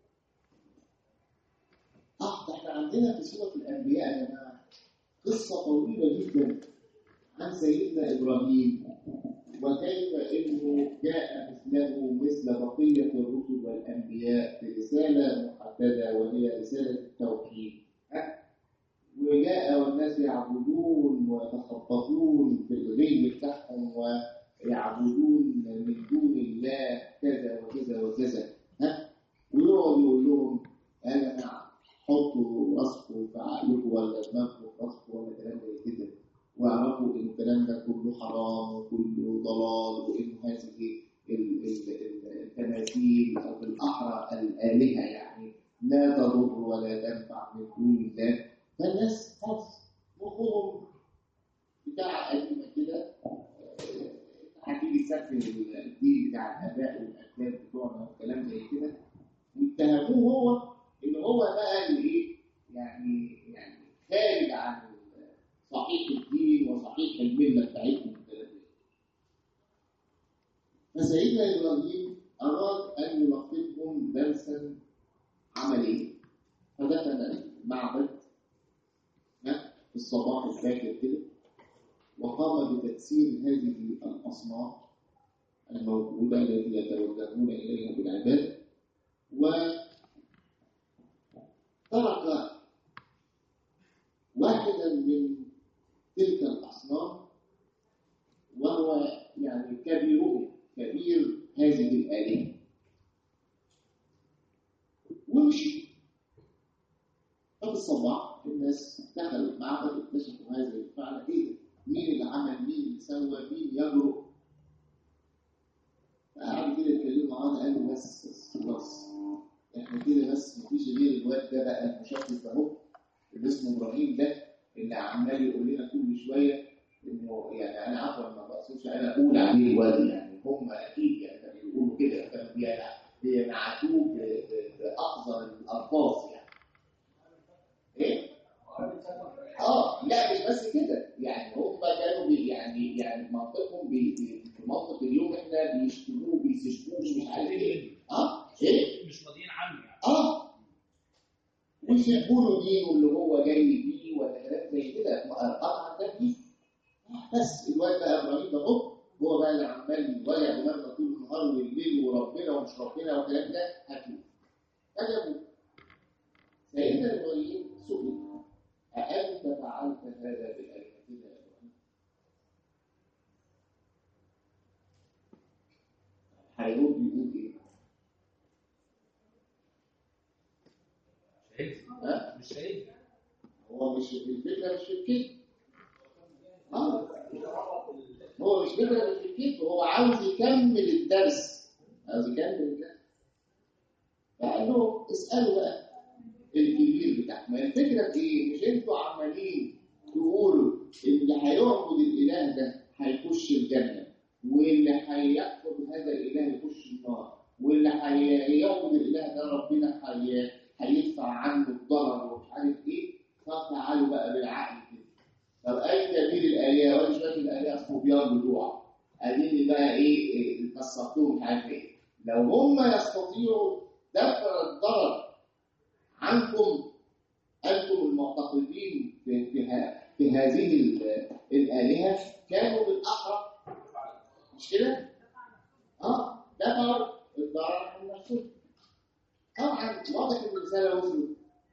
اه ده احنا عندنا في سورة الأنبياء يا جماعة قصة طويلة جدا عن سيدنا إبراهيم وكيف إنه جاء مثله مثل بقية الرسل والأنبياء برسالة محددة وهي رسالة التوحيد ها؟ وجاء والناس يعبدون ويتخبطون في الغيب بتاعهم ويعبدون من دون الله كذا وكذا وكذا ها ويقعد يقول لهم يا جماعه حطوا راسكم في عقلكم ولا دماغكم في راسكم ولا كلام زي كده واعرفوا ان الكلام ده كله حرام وكله ضلال وان هذه ال- ال- ال- التماثيل او بالاحرى الالهه يعني لا تضر ولا تنفع من دون الله فالناس خلاص مخهم بتاع قديمه كده آه، هتيجي تسفل الدين بتاع الاباء والاجداد بتوعنا والكلام زي كده واتهموه هو ان هو بقى اللي ايه يعني يعني خارج عن صحيح الدين وصحيح المله بتاعتهم والكلام ده. فسيدنا ابراهيم اراد ان يلقفهم درسا عمليا فدخل المعبد ها، في الصباح الباكر كده وقام بتكسير هذه الاصنام الموجوده التي يتوجهون اليها بالعباده وترك واحدا من تلك الاصنام وهو يعني كبيرهم كبير هذه الالهه ومشي ففي الصباح الناس دخلوا المعبد اكتشفوا هذا الفعل ايه ده؟ مين اللي عمل مين اللي سوى مين يجرؤ فقعدوا كده يتكلموا معانا قالوا بس بس خلاص احنا كده بس مفيش غير الواد ده بقى المشخص ده اهو اللي اسمه ابراهيم ده اللي عمال يقول لنا كل شويه انه يعني انا عفوا ما بقصدش انا اقول عليه الواد يعني هم اكيد يعني كانوا بيقولوا كده كانوا بينع- بينعتوه ب- ب- باقذر الالفاظ يعني ايه؟ اه لا مش بس كده يعني هم كانوا بي يعني يعني منطقهم بي بي في منطق اليوم احنا بيشتموه بيسشتوه مش عارف ايه اه ايه مش راضيين عنه يعني اه ويسبوا له دينه اللي هو جاي بيه ولا كلام زي كده قطعا ده فيه بس الواد بقى ابراهيم ده هو هو بقى اللي عمال يضيع دماغنا طول النهار والليل وربنا ومش ربنا والكلام ده هاتوه فجابوه سيدنا ابراهيم سئل أأنت فعلت هذا بآلهتنا يا إبراهيم؟ هيرد يقول إيه؟ شهيد ها؟ مش شهيد هو مش الفكرة مش في الكذب اه هو مش فكرة مش في الكذب هو عاوز يكمل الدرس عاوز يكمل الدرس فقال له اسألوا بقى الكبير بتاعك ما الفكرة في ايه؟ مش انتوا عمالين تقولوا اللي هيعبد الاله ده هيخش الجنة واللي هيكفر هذا الاله يخش النار واللي هيعبد الاله ده ربنا هي- هيدفع عنه الضرر ومش عارف ايه فتعالوا بقى بالعقل كده طب اي كبير الالهه ولا شويه الالهه الصبيان بتوع اديني بقى ايه إيه، كسرتهم مش عارف ايه لو هم يستطيعوا دفع الضرر عنكم انتم المعتقدين في في, ه- في هذه ال- الالهه كانوا بالاحرى مش كده؟ اه دفعوا الضرر عن نفسهم طبعا واضح ان الرساله وصلت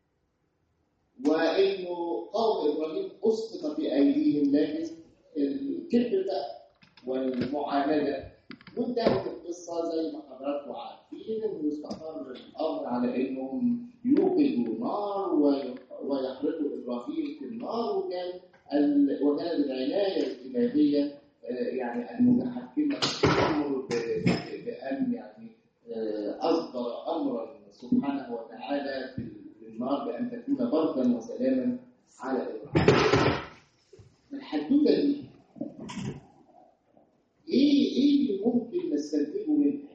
وانه قوم ابراهيم اسقط في ايديهم لكن الكبر بقى والمعانده وانتهت القصه زي ما حضراتكم عارفين انه استقر الامر على انهم يوقدوا نار وي- ويحرقوا ابراهيم في النار وكان ال... وكانت العنايه الالهيه آه، يعني المتحكمه في الامر ب- ب- بان يعني آه، اصدر امرا سبحانه وتعالى في في النار بان تكون بردا وسلاما على ابراهيم. الحدوته دي ايه ايه اللي ممكن نستنتجه منها؟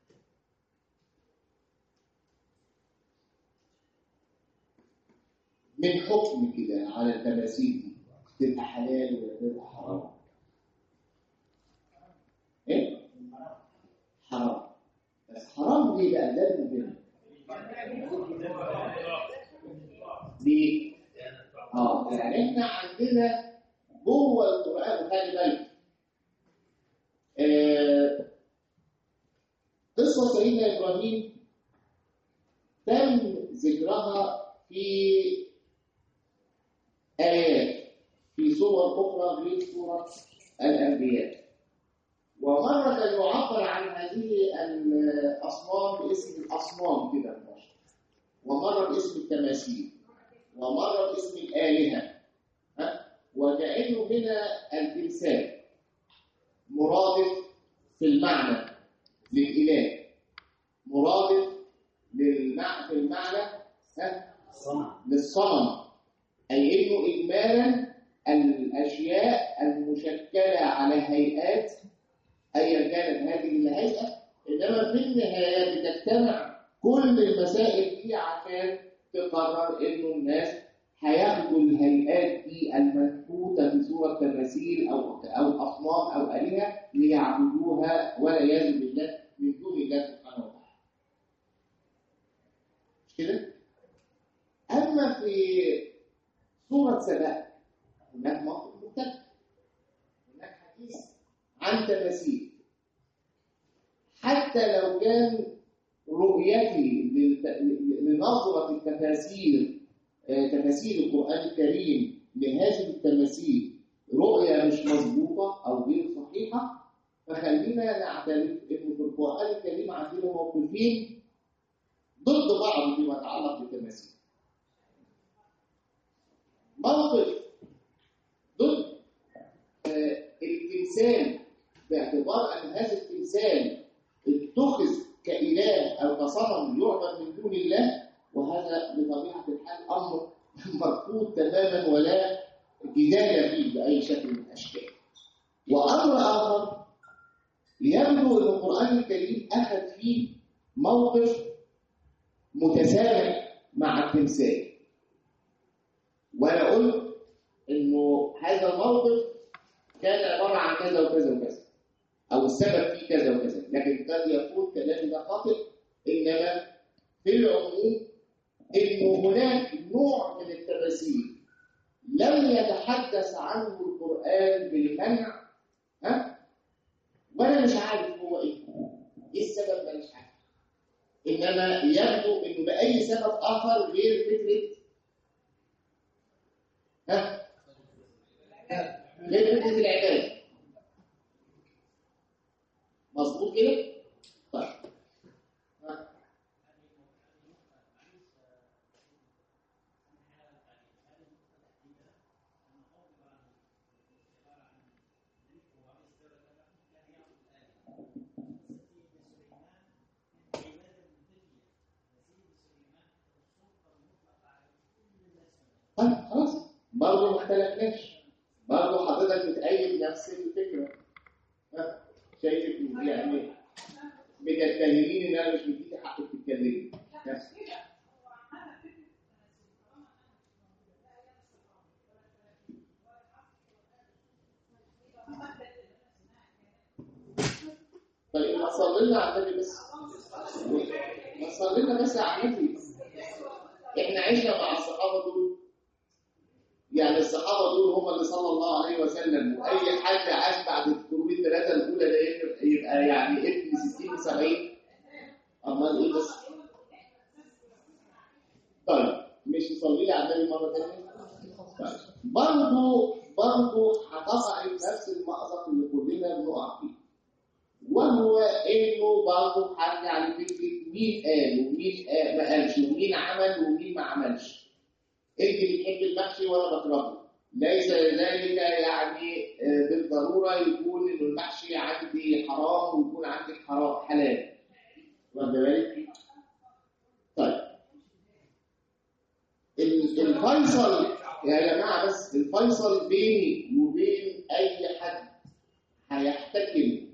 من حكم كده على التماثيل دي تبقى حلال ولا تبقى حرام؟ ايه؟ حرام بس حرام ليه بقى ده المهم ليه؟ اه يعني احنا عندنا جوه القران خلي بالك آه، قصه سيدنا ابراهيم تم ذكرها في آيات في صور أخرى غير صورة الأنبياء ومرة كان يعبر عن هذه الأصنام باسم الأصنام كده مباشرة ومرة باسم التماثيل ومرة باسم الآلهة ها؟ وكأنه هنا التمثال مرادف في المعنى للإله مرادف للمعنى في المعنى ها؟ للصنم أي إنه إجمالا الأشياء المشكلة على هيئات أيا كانت هذه الهيئة إنما في النهاية بتجتمع كل المسائل دي عشان تقرر إنه الناس هياخدوا الهيئات دي المنحوتة في صورة تماثيل أو أو أصنام أو آلهة ليعبدوها والعياذ بالله من دون الله سبحانه وتعالى. مش كده؟ أما في سورة سبأ هناك موقف مختلف هناك حديث عن تماثيل حتى لو كان رؤيتي للت- لنظرة التفاسير آه، تفاسير القرآن الكريم لهذه التماثيل رؤية مش مضبوطة أو غير صحيحة فخلينا نعترف إن في القرآن الكريم عندنا موقفين ضد بعض فيما يتعلق بالتماثيل موقف ضد آه، التمثال باعتبار ان هذا التمثال اتخذ كاله او كصنم يعبد من دون الله وهذا بطبيعه الحال امر مرفوض تماما ولا جدال فيه باي شكل من الاشكال. وامر اخر يبدو ان القران الكريم اخذ فيه موقف متسامح مع التمثال. وانا قلت انه هذا الموقف كان عباره عن كذا وكذا وكذا او السبب فيه كذا وكذا لكن قد يكون كلامي ده خاطئ انما في العموم انه هناك نوع من التماثيل لم يتحدث عنه القران بالمنع ها وانا مش عارف هو ايه ايه السبب ده مش عارف انما يبدو انه باي سبب اخر غير فكره ها غير فكره العلاج مظبوط كده طيب ها. طيب خلاص برضه ما اختلفناش برضه حضرتك بتأيد نفس الفكرة ها شايف إن يعني بتتهميني ان انا مش مديكي حقك تتكلمي نفس طيب ما تصلي لنا على النبي بس ما تصلي لنا بس على النبي احنا عشنا مع الصحابه دول يعني الصحابه دول هم اللي صلى الله عليه وسلم واي حد عاش بعد القرون الثلاثه الاولى ده يبقى- يبقى يعني ابن 60 70 امال ايه بس طيب مش يصلي لي على النبي مره ثانيه طيب برضه برضه هتقع في نفس المأزق اللي كلنا بنقع فيه وهو انه برضه هرجع لفكره مين قال ومين قال ما قالش ومين عمل ومين ما عملش انت بتحب المحشي وانا بكرهه ليس ذلك يعني آه، بالضروره يكون انه المحشي عندي حرام ويكون عندك حرام حلال واخد بالك طيب ال- الفيصل يا جماعه بس الفيصل بيني وبين اي حد هيحتكم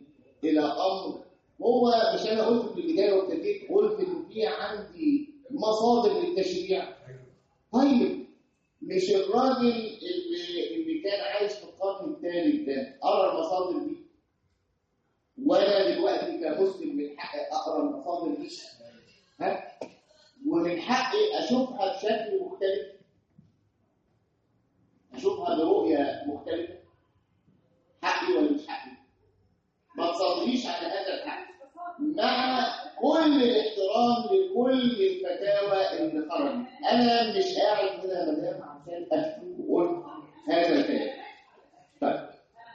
الى امر هو مش انا قلت في البدايه وابتديت قلت ان في عندي مصادر للتشريع طيب مش الراجل اللي اللي كان عايش في القرن الثالث ده قرا المصادر دي وانا دلوقتي كمسلم من حقي اقرا المصادر دي ها ومن حقي اشوفها بشكل مختلف اشوفها برؤيه مختلفه حقي ولا مش حقي ما تصليش على هذا الحق مع كل الاحترام لكل الفتاوى اللي خرجت انا مش قاعد هنا يا مدام عشان افتي واقول هذا الكلام طيب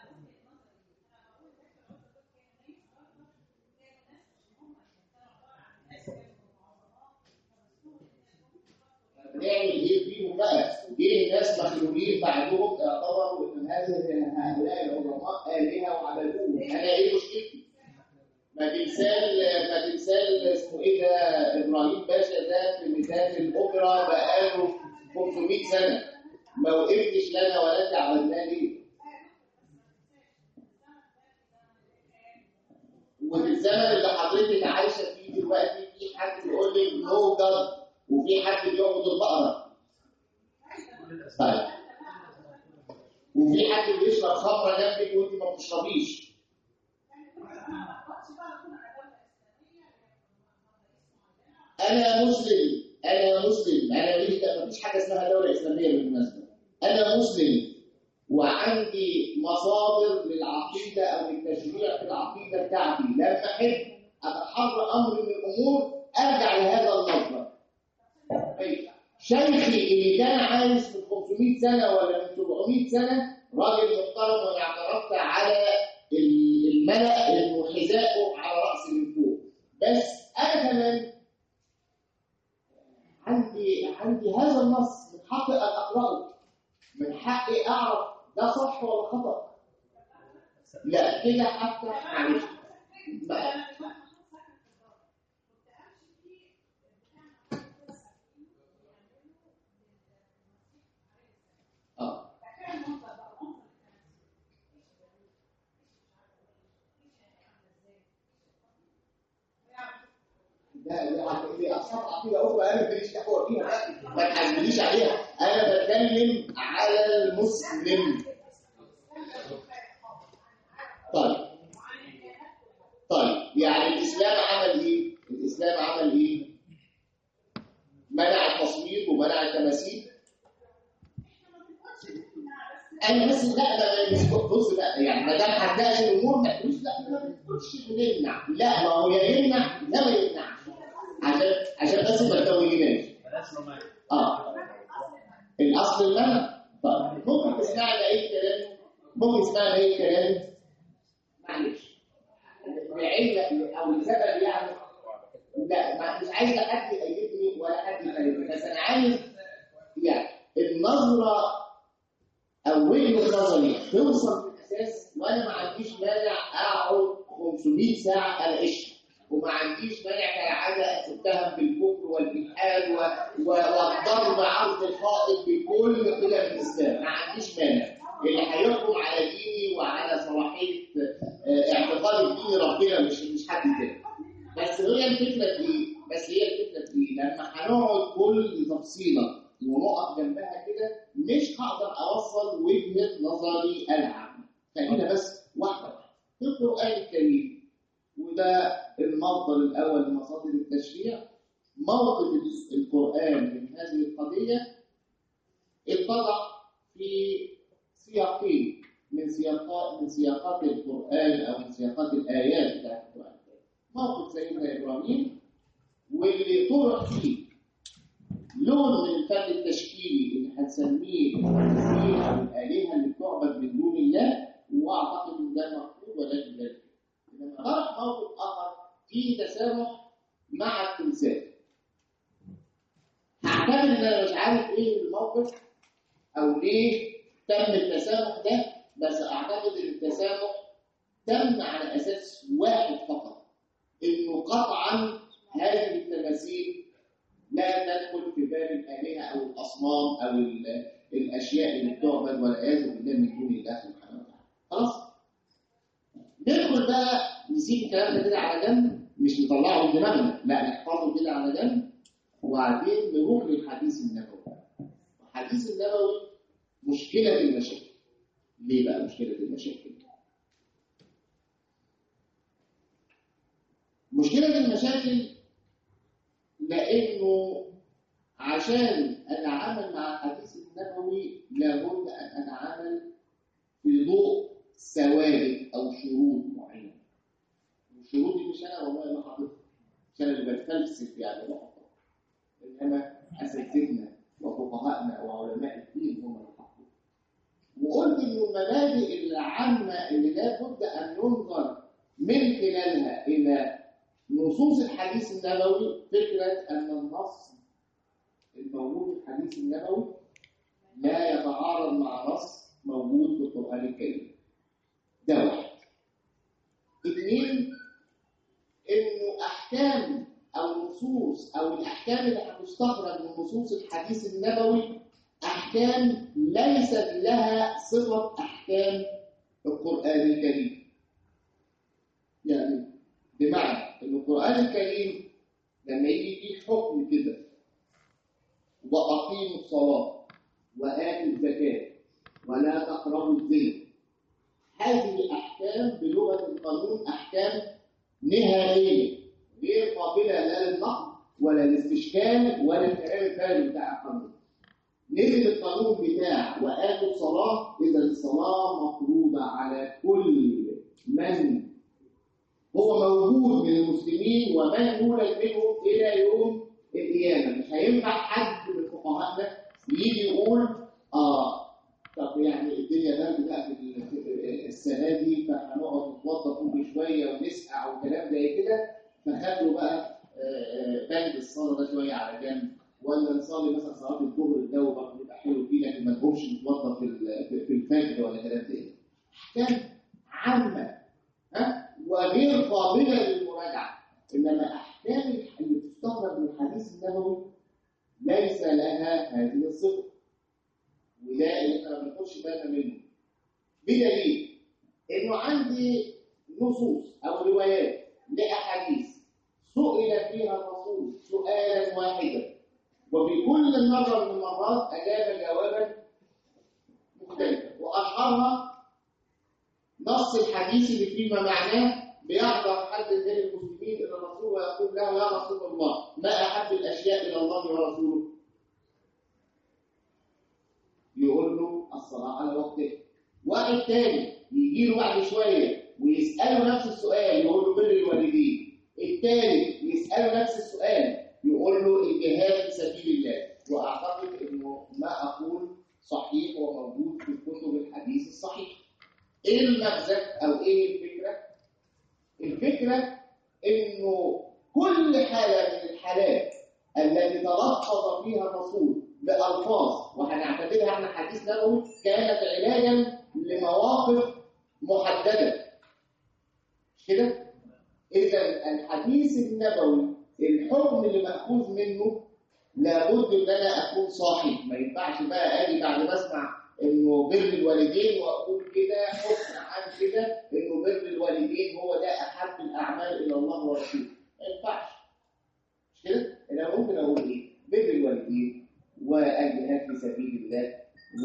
نعمل ايه فيهم بقى؟ ليه الناس مخلوقين بعدهم اعتبروا ان هذا هؤلاء العلماء الهه وعبدوهم انا ايه مشكلتي؟ ما تمثال ما تمثال اسمه ايه ده ابراهيم باشا ده في ميدان الاوبرا بقاله 500 سنه ما وقفتش لنا ولا انت عملناه ليه؟ وفي الزمن اللي حضرتك عايشه فيه دلوقتي في حد بيقول لك نو جاد وفي حد بيعبد البقره طيب وفي حد بيشرب خمره جنبك وانت ما بتشربيش انا مسلم انا مسلم انا ماليش ما فيش حاجه اسمها دوله اسلاميه بالمناسبه انا مسلم وعندي مصادر للعقيده او للتشريع في العقيده بتاعتي لما احب اتحرى امر من الامور ارجع لهذا المصدر طيب، شيخي اللي كان عايش من 500 سنه ولا من 700 سنه راجل محترم وانا اعترفت على الملأ انه حذاءه على راسي من فوق بس انا كمان عندي عندي هذا النص من حقي ان اقراه من حقي اعرف ده صح ولا خطا لا كده حتى معلش بقى. اه لا لا دي اصحاب عقيده اخرى انا ماليش دعوه بيها بقى ما تحاسبنيش عليها انا بتكلم على المسلم طيب طيب يعني الاسلام عمل ايه؟ الاسلام عمل ايه؟ منع التصوير ومنع التماثيل انا بس لا ما مش بص بقى يعني ما دام هتناقش الامور ما تقولش لا ما بتقولش نمنع لا ما هو يا يمنع لا ما يمنعش عشان عشان بس ما تتوهناش اه الاصل المنع طيب ممكن تسمعنا اي كلام ممكن تسمعنا اي كلام معلش بعلم او لسبب يعني لا ما مش عايز لا حد يأيدني ولا حد يخالفني بس انا عايز يعني النظره او وجهه نظري توصل في الاساس وانا ما عنديش مانع اقعد 500 ساعه اناقشها وما عنديش مانع كالعاده اتهم بالكفر والالحاد و- و- والضرب عرض الحائط بكل قلم الاسلام ما عنديش مانع اللي هيحكم على ديني وعلى صلاحيه آه، اعتقاد الدين ربنا مش مش حد تاني بس هي الفكره في ايه؟ بس هي الفكره في ايه؟ لما هنقعد كل تفصيله ونقف جنبها كده مش هقدر اوصل وجهه نظري العامه خلينا بس واحده واحده في القران الكريم وده المصدر الاول لمصادر التشريع موقف القران من هذه القضيه اتضح في سياقين من سياقات من سياقات القران او من سياقات الايات بتاعت القران موقف سيدنا ابراهيم واللي طرح فيه لون من الفن التشكيلي اللي هنسميه التمثيل او الالهه اللي بتعبد من دون الله واعتقد ان ده مفروض ولكن ده انما طرح موقف اخر فيه تسامح مع التمثال هعتبر ان انا مش عارف ايه الموقف او ليه تم التسامح ده بس اعتقد ان التسامح تم على اساس واحد فقط انه قطعا هذه التماثيل لا تدخل في باب الآلهة أو الأصنام أو ال- الأشياء اللي بتعبد والعياذ بالله من دون الله سبحانه وتعالى. خلاص؟ ندخل بقى نسيب الكلام ده كده على جنب مش نطلعه من دماغنا لا نحفظه كده على جنب وبعدين نروح للحديث النبوي الحديث النبوي مشكلة المشاكل ليه بقى مشكلة المشاكل؟ مشكلة المشاكل لأنه عشان أتعامل مع الحديث النبوي لابد أن أتعامل في ضوء ثوابت أو شروط معينة الشروط دي مش أنا والله ما حاططها مش أنا اللي بتفلسف يعني بحطها إنما أساتذتنا وفقهائنا وعلماء الدين هم اللي حطوها وقلت إن المبادئ العامة اللي لابد أن ينظر من خلالها إلى نصوص الحديث النبوي فكرة أن النص الموجود في الحديث النبوي لا يتعارض مع نص موجود في القرآن الكريم ده واحد اثنين انه احكام او نصوص او الاحكام اللي هتستخرج من نصوص الحديث النبوي احكام ليست لها صفه احكام القران الكريم يعني بمعنى ان القران الكريم لما يجي فيه حكم كده واقيموا الصلاه واتوا الزكاه ولا تقربوا الزنا هذه الأحكام بلغة القانون أحكام نهائية غير قابلة لا للنقد ولا للاستشكال ولا الكلام الفارغ بتاع القانون نزل القانون بتاع وآتوا الصلاة إذا الصلاة مفروضة على كل من هو موجود من المسلمين ومن يولد منهم إلى يوم القيامة مش هينفع حد من فقهائنا يجي يقول آه طب يعني الدنيا برد بقى في السنه دي فهنقعد نتوضى كل شويه ونسقع وكلام زي كده فخدوا بقى بند الصلاه ده شويه على جنب ولا نصلي مثلا صلاه الظهر الجو برضه بيبقى حلو فيه لكن ما نقومش نتوضى في في الفجر ولا كلام زي كده. احكام عامه ها وغير قابله للمراجعه انما احكام اللي بتستخرج من الحديث النبوي ليس لها هذه الصفه وده اللي احنا ما بناخدش بالنا منه بدليل انه عندي نصوص او روايات لاحاديث سئل فيها الرسول سؤالا واحدا وفي كل مره من المرات اجاب جوابا مختلفا واشهرها نص الحديث اللي فيما معناه بيحضر حد من المسلمين الى الرسول ويقول له يا رسول الله ما احب الاشياء الى الله ورسوله يقول له الصلاة على وقتها واحد تاني يجي له بعد شوية ويسأله نفس السؤال يقول له بر الوالدين التالت يسأله نفس السؤال يقول له الجهاد في سبيل الله وأعتقد إنه ما أقول صحيح وموجود في كتب الحديث الصحيح إيه المغزى أو إيه الفكرة؟ الفكرة إنه كل حالة من الحالات التي تلفظ فيها الرسول بألفاظ وهنعتبرها احنا حديث نبوي كانت علاجا لمواقف محددة مش كده؟ إذا الحديث النبوي الحكم اللي مأخوذ منه لابد إن أنا أكون صاحي ما ينفعش بقى أجي بعد ما أسمع إنه بر الوالدين وأقول كده حكم عن كده إنه بر الوالدين هو ده أحب الأعمال إلى الله ورسوله ما ينفعش مش كده؟ أنا ممكن أقول إيه؟ بر الوالدين والجهاد في سبيل الله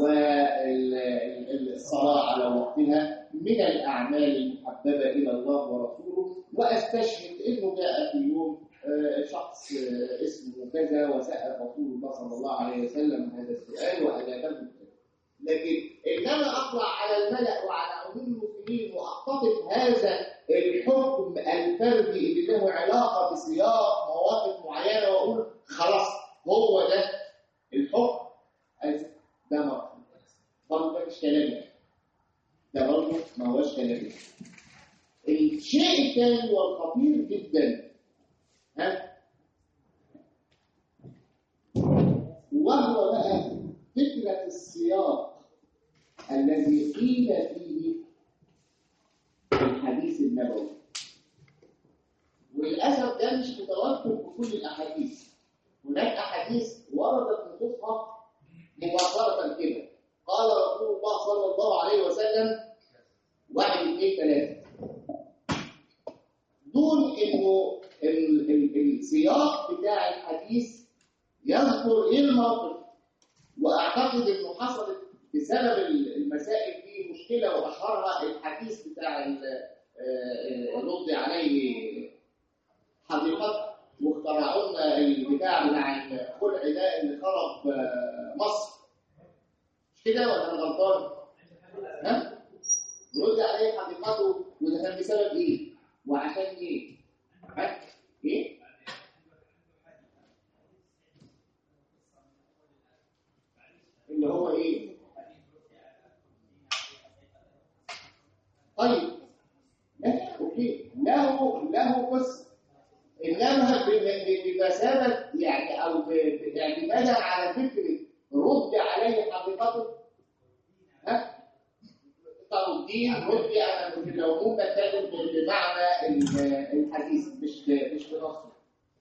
والصلاة على وقتها من الأعمال المحببة إلى الله ورسوله وأستشهد إنه جاء في يوم شخص اسمه كذا وسأل رسول الله صلى الله عليه وسلم هذا السؤال وأجابه لكن إنما أطلع على الملأ وعلى عموم المسلمين وأقتطف هذا الحكم الفردي اللي له علاقة بسياق مواقف معينة وأقول خلاص هو ده الحكم ده مرفوض برضه ده مش كلامي ده برضه ما هوش كلامي الشيء الثاني والخطير جدا ها وهو بقى فكرة السياق الذي قيل فيه الحديث النبوي وللأسف ده مش متوفر في كل الأحاديث هناك أحاديث وردت نصوصها مباشرة كده قال رسول الله صلى الله عليه وسلم واحد اثنين ثلاثة انه ال- ال- السياق بتاع الحديث يذكر ايه الموقف واعتقد انه حصلت بسبب ال- المسائل دي مشكله واشهرها الحديث بتاع ال- آه، آه، رد عليه حديقه واخترعوا لنا البتاع بتاع الخلع ده اللي خرب آه، مصر مش كده ولا انا غلطان؟ ها؟ رد عليه حديقته وده كان بسبب ايه؟ وعشان ايه؟ ها؟ ايه؟ اللي هو ايه؟ طيب ماشي اوكي له له قصه انما ب- ب- بمثابه يعني او ب- ب- اعتمادا على فكره رد عليه حقيقته ها الدين رد انا في العموم بتكلم بمعنى ال- الحديث مش مش بنصه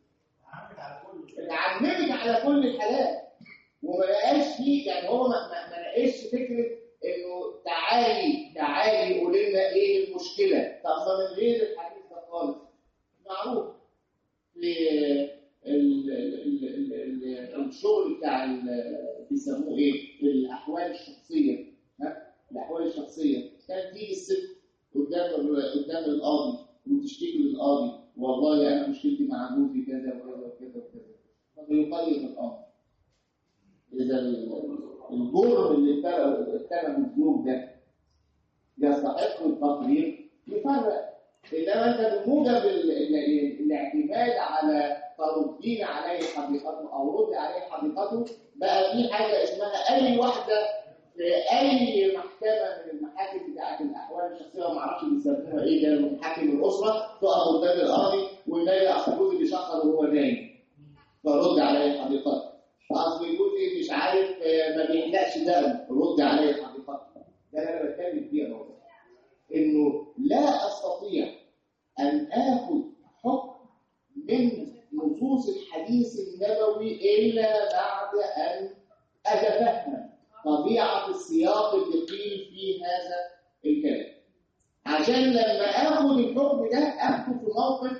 اتعممت على كل الحالات وما لقاش فيه يعني هو ما, ما, ما لقاش فكره انه تعالي تعالي قول لنا ايه المشكله طب ما من غير الحديث ده خالص معروف في ال- ال- ال- ال- ال- الشغل بتاع ال- بيسموه ايه الاحوال الشخصيه ها الاحوال الشخصيه كان تيجي الست قدام ال- قدام القاضي وتشتكي للقاضي والله انا مشكلتي مع جوزي كذا وكذا وكذا وكذا فبيقيم الامر اذا ال- الجرم اللي اتبعه اتبعه الزوج ده يستحق التقرير يفرق انما انت بموجب ال- ال- الاعتماد على تردين عليه حقيقته او رد عليه حقيقته بقى في حاجه اسمها اي واحده في اي محكمه من المحاكم بتاعت الاحوال الشخصيه ما اعرفش بيسموها ايه ده محاكم الاسره تقف قدام القاضي ويلاقي اصل جوزي بيشخر وهو نايم فرد عليه حقيقته اصل جوزي مش عارف آه، ما بيحلقش دم رد عليه حقيقته ده اللي انا بتكلم فيه يا مولانا. انه لا استطيع ان اخذ حكم من نصوص الحديث النبوي الا بعد ان اتفهم طبيعه السياق اللي قيل فيه هذا الكلام عشان لما اخذ الحكم ده اخذه في موقف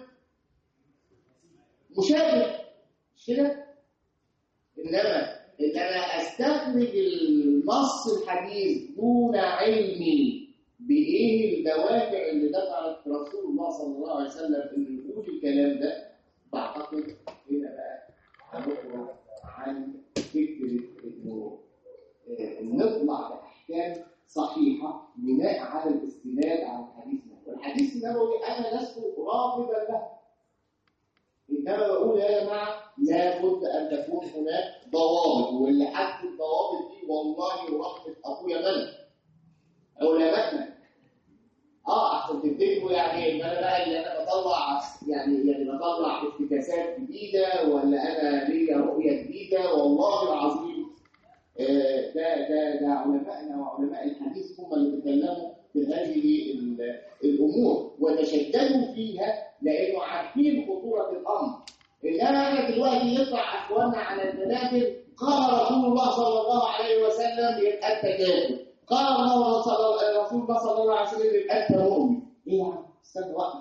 مشابه مش كده انما ان انا استخرج النص الحديث دون علمي بايه الدوافع اللي دفعت رسول الله صلى الله عليه وسلم انه يقول الكلام ده بعتقد هنا بقى هنخرج عن فكره انه آه، نطلع باحكام صحيحه بناء على الاستناد على الحديث النبوي والحديث النبوي انا لست راغبا له انما بقول يا جماعه لابد ان تكون هناك ضوابط واللي حط الضوابط دي والله ورحمه ابويا ملك علمائنا اه عشان تفتكروا يعني ان انا بقى اللي انا بطلع يعني يعني بطلع افتكاسات جديده ولا انا ليا رؤيه جديده والله العظيم آه، ده ده ده علمائنا وعلماء الحديث هم اللي تكلموا في هذه ال- الامور وتشددوا فيها لانه عارفين خطوره الامر انما انا دلوقتي يطلع اخواننا على المنابر قال رسول الله صلى الله عليه وسلم يبقى انت كافر قال الله صلى رسول الله صلى الله عليه وسلم يبقى انت مؤمن ايه يا عم استنى وقت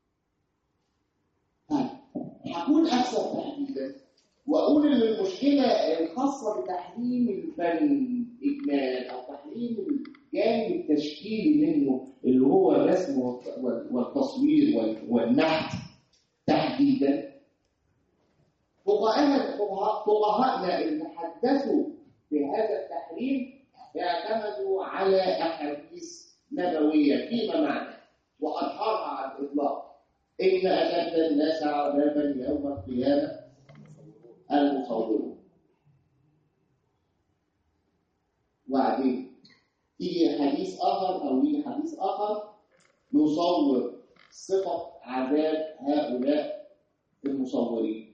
طيب هكون اكثر تحديدا واقول ان المشكله الخاصه بتحريم الفن اجمالا او تحريم الجانب التشكيلي منه اللي هو الرسم والت- وال- والتصوير وال- والنحت تحديدا فقهاء فقهاء- فقهاءنا اللي حدثوا في هذا التحريم اعتمدوا على احاديث نبويه فيما معنى واشهرها على الاطلاق ان اشد الناس عذابا يوم القيامه المصورون وبعدين يجي حديث اخر او يجي حديث اخر يصور صفه عذاب هؤلاء المصورين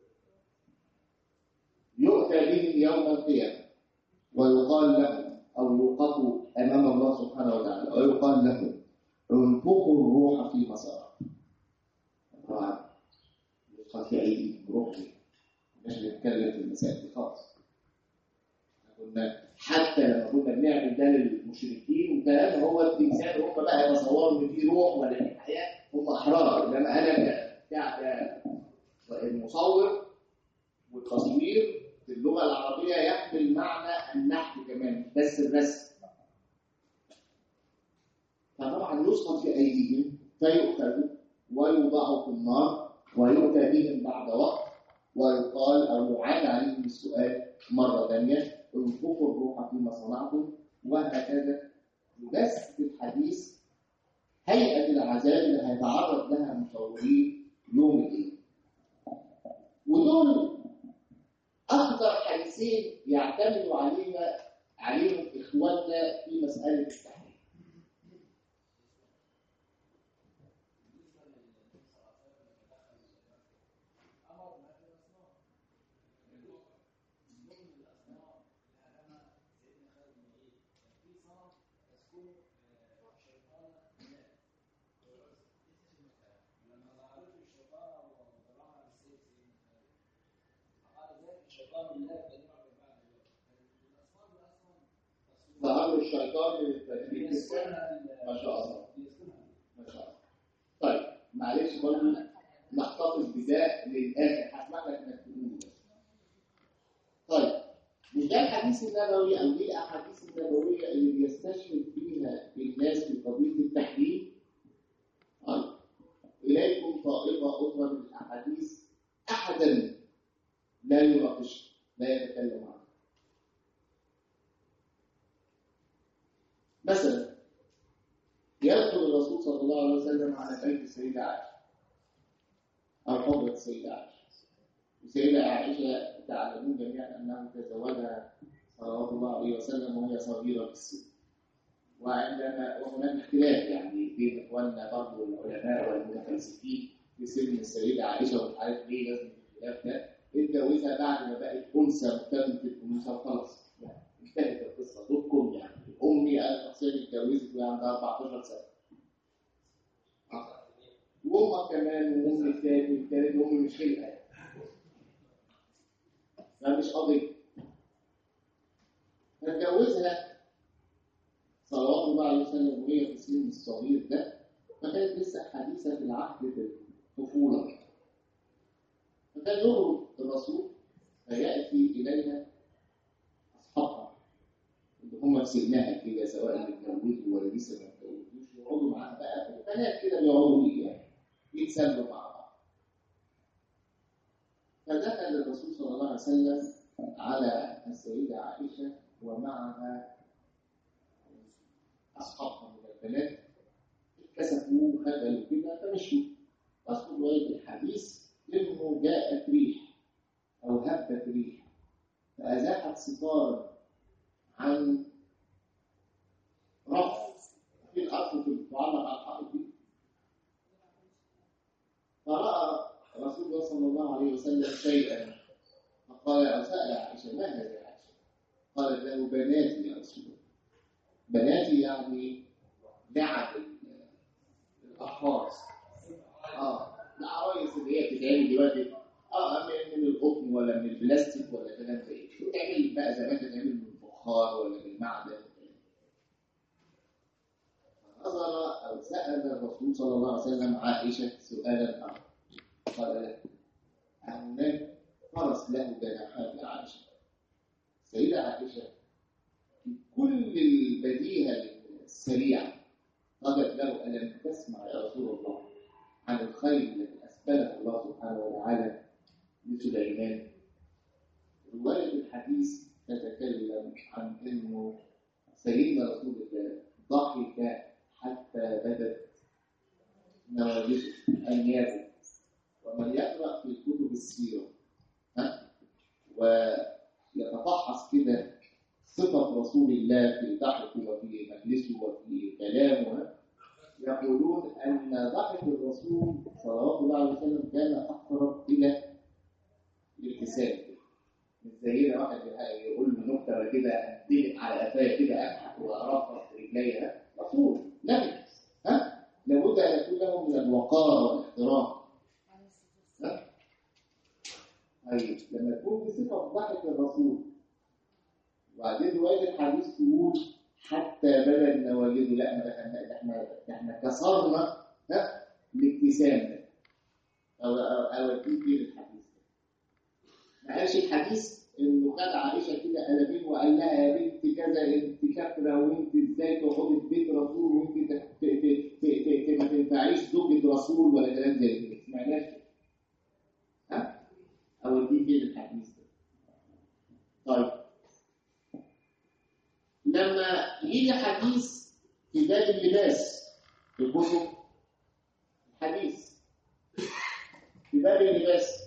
يؤتى بهم يوم القيامه ويقال لهم او يوقفوا امام الله سبحانه وتعالى ويقال لهم انفخوا الروح في مسار طبعا يبقى في ايدي روح مش بنتكلم في المسائل دي خالص كنا حتى لما كنا بنعمل ده للمشركين والكلام هو التمثال هم بقى يتصوروا ان في روح ولا في حياه هم احرار انما انا ك- يعني المصور والتصوير في اللغه العربيه يحمل معنى النحت كمان مش بس الرسم فطبعا يسقط في ايديهم فيؤخذ ويوضع في النار ويؤتى بهم بعد وقت ويقال او يعاد عليهم السؤال مره ثانيه انفخوا الروح فيما صنعتم وهكذا بس في الحديث هيئه العذاب اللي هيتعرض لها المصورين يوم الدين ودول اخطر حديثين يعتمد علينا عليهم اخواننا في مساله التحريم ظهر الشيطان للتدريب ما شاء الله ما شاء الله طيب معلش برضه نحتفظ بده للاخر هسمح لك انك تقول طيب مش ده الحديث النبوي او دي الاحاديث النبويه اللي بيستشهد فيها الناس في قضيه التحريم طيب اليكم طائفه اخرى من الاحاديث احدا لا يناقش لا يتكلم عنه مثلا يدخل الرسول صلى الله عليه وسلم على بيت السيدة عائشة أو حجرة السيدة عائشة السيدة عائشة تعلمون جميعا أنه تزوجها صلوات الله عليه وسلم وهي صغيرة في السن وعندما وهناك اختلاف يعني بين اخواننا برضه العلماء والمتفلسفين في سن السيدة عائشة ومش عارف ليه لازم الاختلاف ده اتجوزها بعد ما بقت انثى مكتمله الانوثه وخلاص يعني انتهت القصه دوركم يعني امي انا شخصيا اتجوزت وهي عندها 14 سنه وامك كمان وام الثاني والثالث وامي مش خلقه يعني فمش قضيه فاتجوزها صلوات الله عليه وسلم وهي في السن الصغير ده فكانت لسه حديثه في العهد بالطفوله فكان يخرج الرسول فياتي اليها اصحابها اللي هم في سنها كده سواء اللي اتجوزوا ولا لسه ما اتجوزوش يقعدوا معاها بقى بنات كده بيقعدوا يعني يتسلوا مع بعض فدخل الرسول صلى الله عليه وسلم على السيده عائشه ومعها اصحابها من البنات اتكسفوا وخجلوا كده فمشوا تذكر روايه الحديث انه جاءت ريح او هبت ريح فازاحت ستارا عن رف في الارض في المعلق على الحائط دي فراى رسول الله صلى الله عليه وسلم شيئا فقال او سال عائشه ما هذا يا عائشه؟ قالت له بناتي يا رسول الله بناتي يعني لعب الاحراس اه العرايس اللي هي بتتعمل دلوقتي اه من من القطن ولا من البلاستيك ولا كلام زي كده بتعمل بقى زمان بتتعمل من الفخار ولا من المعدن نظر او سال الرسول صلى الله عليه وسلم عائشه سؤالا اخر قال له هناك فرس له جناحات يا عائشه سيده عائشه في كل البديهه السريعه قالت له الم تسمع يا رسول الله عن الخير الذي أسبله الله سبحانه وتعالى لسليمان رواية الحديث تتكلم عن أنه سيدنا رسول الله ضحك حتى بدت نواجذه أنيابه ومن يقرأ في كتب السيرة ها ويتفحص كده صفة رسول الله في ضحكه وفي مجلسه وفي كلامه يقولون أن ضحك الرسول صلوات الله عليه وسلم كان أقرب إلى الابتسام مش زينا واحد يقول له نكتة كده أدلك على قفايا كده أضحك وأرفرف رجليا رسول نبي ها لابد أن يكون له من الوقار والاحترام ها طيب لما تكون بصفة ضحك الرسول وبعدين رواية الحديث تقول حتى بدا النواجذ لا ما احنا احنا احنا كسرنا ها الابتسام ده أو أو أوديه فين الحديث ده ما قالش الحديث إنه خد عائشة كده قلبين وقال لها يا بنت كذا أنت كافرة وأنت إزاي تقعدي في بيت رسول وأنت ت- ت- ت- ت- ت- ما تنفعيش زوجة رسول ولا كلام زي كده ما سمعناش كده. ها؟ أوديه فين الحديث ده طيب لما يجي حديث في باب اللباس في كتب الحديث في باب اللباس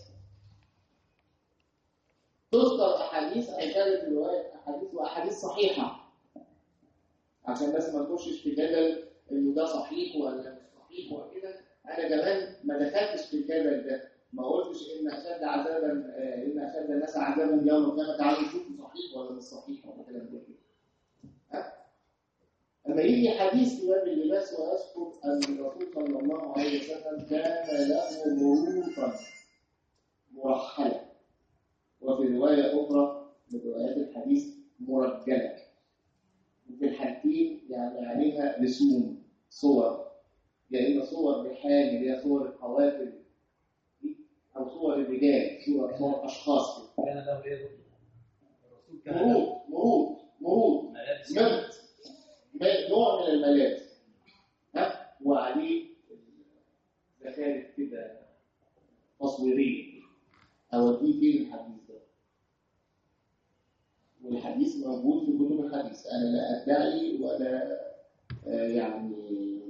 تذكر احاديث ان كانت روايه احاديث واحاديث صحيحه عشان بس ما نخشش في جدل انه ده صحيح ولا مش صحيح وكده انا كمان ما دخلتش في الجدل ده ما قلتش ان اشد عذابا آه، ان اشد الناس عذابا يوم القيامه تعالوا شوفوا صحيح ولا مش صحيح ولا كلام زي كده ها؟ اما يجي حديث في باب اللباس ويذكر ان الرسول صلى الله عليه وسلم كان له مروطا مرحله وفي روايه اخرى من روايات الحديث مرجله وفي الحالتين يعني عليها رسوم صور يا اما صور رحال اللي هي صور القوافل او صور الرجال صور صور اشخاص كده. كان له ايه ضد الرسول كان له مروط مروط مروط ملابس مد مد- نوع من الملابس ها وعليه زخارف كده تصويريه اوديه فين الحديث ده والحديث موجود في كتب الحديث انا لا ادعي ولا آه، يعني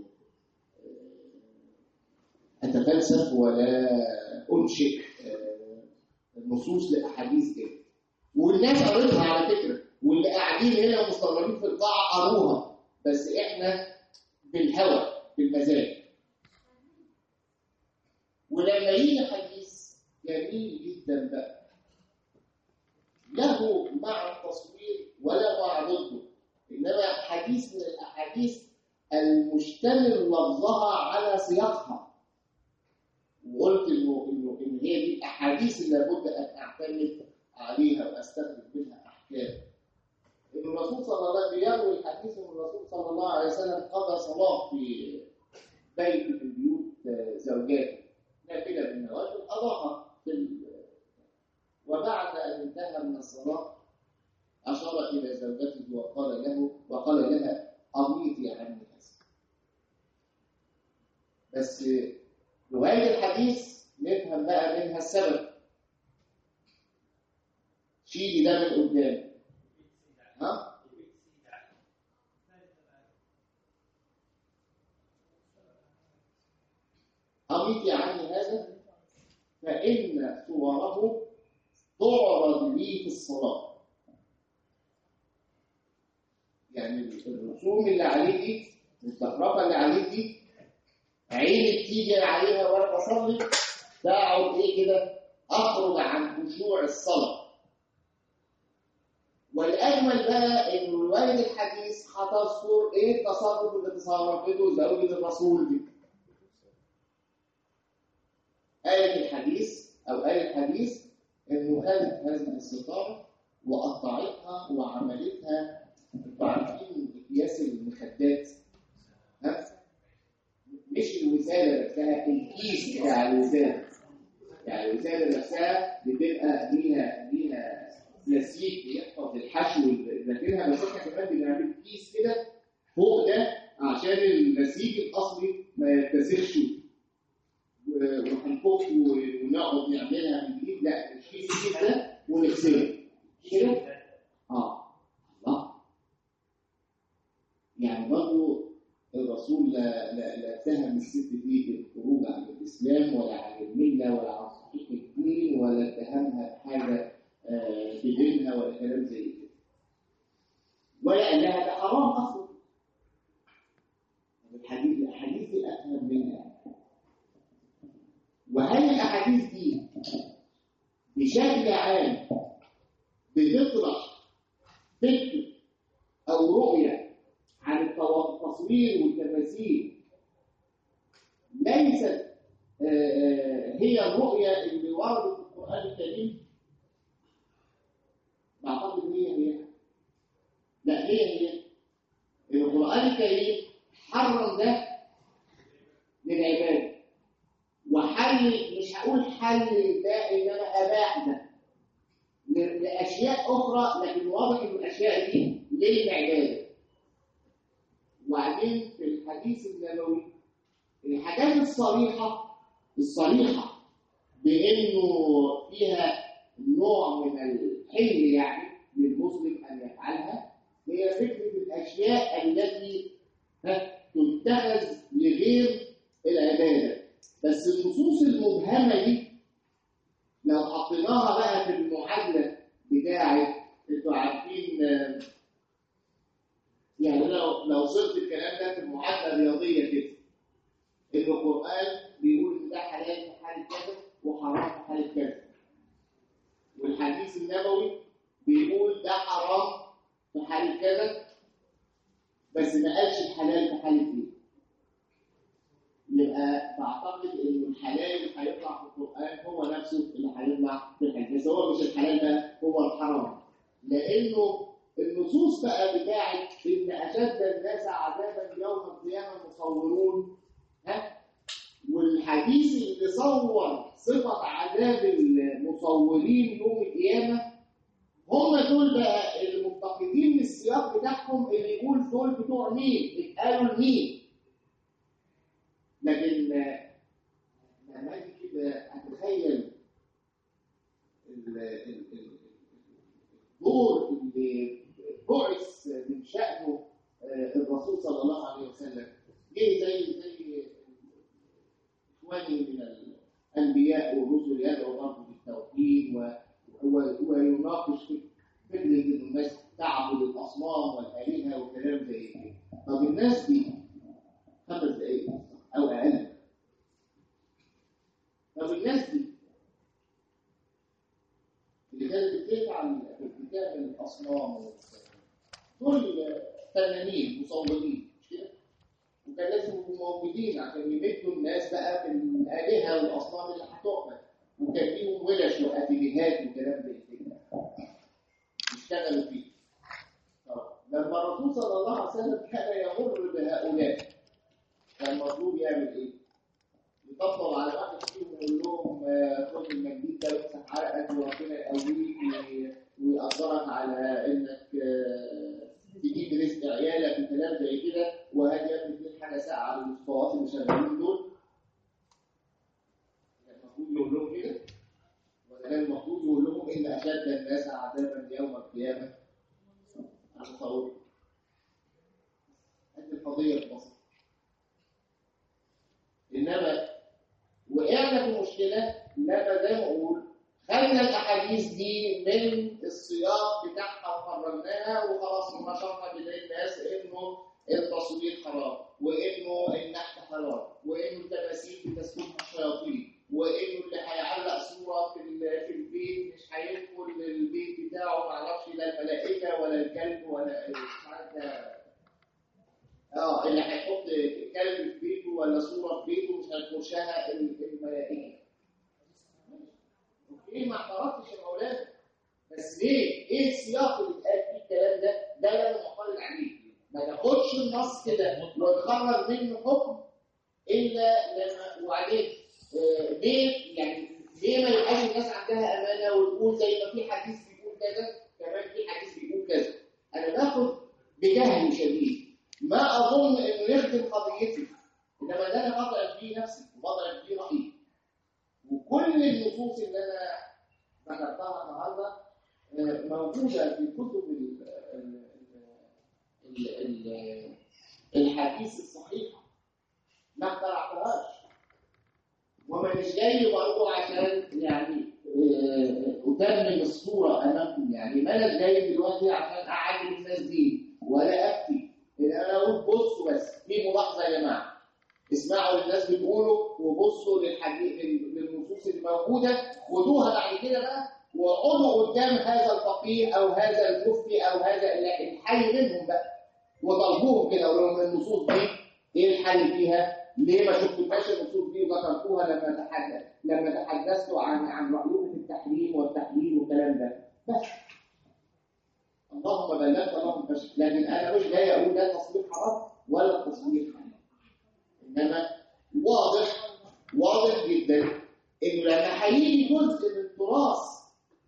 آه، اتفلسف ولا انشئ آه، نصوص لاحاديث كده والناس قريتها على فكره واللي قاعدين هنا مستغربين في القاعه قروها بس احنا بالهوى بالمزاج ولما يجي حديث جميل جدا بقى له مع التصوير ولا مع ضده انما حديث من الاحاديث المشتمل لفظها على سياقها وقلت انه انه ان هي دي الاحاديث اللي لابد ان اعتمد عليها واستخرج منها احكام ان الرسول صلى الله عليه وسلم يروي الحديث ان الرسول صلى الله عليه وسلم قضى صلاه في بيت من بيوت زوجاته نافله بالنوافل قضاها في ال- وبعد ان انتهى من الصلاه اشار الى زوجته وقال له وقال لها اميطي عني هذا بس روايه الحديث نفهم بقى منها السبب شيلي ده من قدام ها أميتي عني هذا فإن صوره تعرض لي في الصلاة يعني الرسوم اللي عليه دي الزخرفة اللي عليه دي عيني بتيجي عليها وأنا بصلي بقعد إيه كده أخرج عن خشوع الصلاة والأجمل بقى إن رواية الحديث هتذكر إيه التصرف اللي تصرفته زوجة الرسول دي آية الحديث أو آية الحديث إنه خدت هذه الستارة وقطعتها وعملتها أنتوا عارفين أكياس المخدات ها؟ مش الوسادة نفسها الكيس بتاع الوسادة يعني الوسادة نفسها بتبقى ليها ليها بلاستيك بيحفظ الحشو اللي داخلها بس احنا كمان بنعمل كيس كده فوق ده عشان النسيج الأصلي ما يتسخش وهنفك ونقعد نعملها من جديد لا الكيس الكيس ده ونغسله كده اه الله يعني برضه الرسول لا لا لا اتهم الست دي بالخروج عن الاسلام ولا عن المله ولا عن صحيح الدين ولا اتهمها بحاجه آه، في دينها ولا كلام زي كده ولا قال لها ده حرام اصلا الحديث الاحاديث الافهم منها وهل الاحاديث دي بشكل عام بتطرح فكر او رؤيه عن التو- التصوير والتماثيل ليست آه، آه، هي الرؤيه اللي وردت في القران الكريم بعتقد ان هي هي لا هي هي القران الكريم حرم ده للعباد وحل مش اه لكن واضح ان الاشياء دي للعباده وبعدين في الحديث النبوي الحاجات الصريحه الصريحه بانه فيها نوع من الحل يعني للمسلم ان يفعلها هي فكره الاشياء التي ها، تتخذ لغير العباده بس النصوص المبهمه دي لو حطيناها بقى في المعادله بتاعت انتوا عارفين آه، يعني لو لو صرت الكلام ده في معادله رياضيه كده ان القران بيقول ان ده حلال في حاله كذا وحرام في حاله كذا والحديث النبوي بيقول ده حرام في حاله كذا بس ما قالش الحلال في حاله ايه يبقى بعتقد انه الحلال اللي هيطلع في القران هو نفسه اللي هيطلع في الحديث بس هو مش الحلال ده هو الحرام لانه النصوص بقى بتاعت ان اشد الناس عذابا يوم القيامه المصورون ها والحديث اللي صور صفه عذاب المصورين يوم القيامه هم دول بقى المفتقدين للسياق بتاعهم اللي يقول دول بتوع مين اتقالوا لمين لكن آه، لما اجي كده اتخيل ال- ال- ال- الدور اللي بعث من شأنه آه، الرسول صلى الله عليه وسلم جه زي زي اخواني من الانبياء والرسل يدعو برضه بالتوحيد و- و- ويناقش فكره ان الناس تعبد الاصنام والالهه وكلام زي كده طب الناس دي خمس دقائق او اقل طب الناس دي اللي كانت بتفعل بتعمل الاصنام دول فنانين مصورين مش كده؟ وكان لازم يبقوا موجودين عشان يمدوا الناس بقى بالالهه والاصنام اللي هتعبد وكان ليهم ولش واتيليهات وكلام زي كده يشتغلوا فيه طب لما الرسول صلى الله عليه وسلم كان يمر بهؤلاء كان المطلوب يعمل ايه؟ يطبطب على واحد فيهم ويقول لهم آه، خد المنديل ده وامسح عرقك وربنا يقويك وي- ويقدرك على انك آه، تجيب رزق عيالك وكلام زي كده وهات يا ابني اتنين حاجه ساقعه على المصطفوات اللي شغالين دول كان المفروض يقول لهم كده ولا كان المفروض يقول لهم ان اشد الناس عذابا يوم القيامه المصور هذه القضيه في مصر انما وقعنا في مشكله لما زي ما اقول خدنا الاحاديث دي من السياق بتاعها وقررناها وخلاص نشرنا بين الناس انه التصوير حرام وانه النحت حرام وانه التماثيل بتسكنها الشياطين وانه اللي هيعلق صوره في ال- في البيت مش هيدخل البيت بتاعه ما اعرفش لا الملائكه ولا الكلب ولا مش عارف ده اه اللي هيحط كلب في بيته ولا صوره في بيته مش هيخشها ال- الملائكه. اوكي ما اعترضتش يا مولانا بس ليه؟ ايه السياق اللي اتقال فيه الكلام ده؟ ده اللي انا معترض عليه. ما تاخدش النص كده وتخرج منه حكم الا لما وبعدين آه، ليه يعني ليه ما يبقاش الناس عندها امانه وتقول زي ما في حديث بيقول كذا كمان في حديث بيقول كذا. انا باخد بجهل شديد ما اظن انه يخدم قضيتي انما ده انا بضعف فيه نفسي وبضعف فيه رايي وكل النصوص اللي انا ذكرتها النهارده آه، موجوده في كتب ال- ال- ال- ال- الحديث الصحيحه ما اخترعتهاش وما مش جاي برضه عشان يعني آه، اتمم الصوره امامكم يعني ما انا جاي دلوقتي عشان اعلم الناس دي ولا افتي ان انا اقول بصوا بس في ملاحظه يا جماعه اسمعوا اللي الناس بتقوله وبصوا للحديث للنصوص الموجوده خدوها بعد كده بقى واقعدوا قدام هذا الفقيه او هذا المفتي او هذا اللي- الحي منهم بقى وطالبوهم كده وقولوا لهم النصوص دي ايه الحل فيها؟ ليه ما شفتوهاش النصوص دي وذكرتوها لما تحدث لما تحدثتوا عن عن رايكم في التحريم والتحليل والكلام ده بس اللهم بلغت اللهم فشل لكن انا مش جاي اقول ده تصوير حرام ولا تصوير حرام انما واضح واضح جدا انه لما هيجي جزء من التراث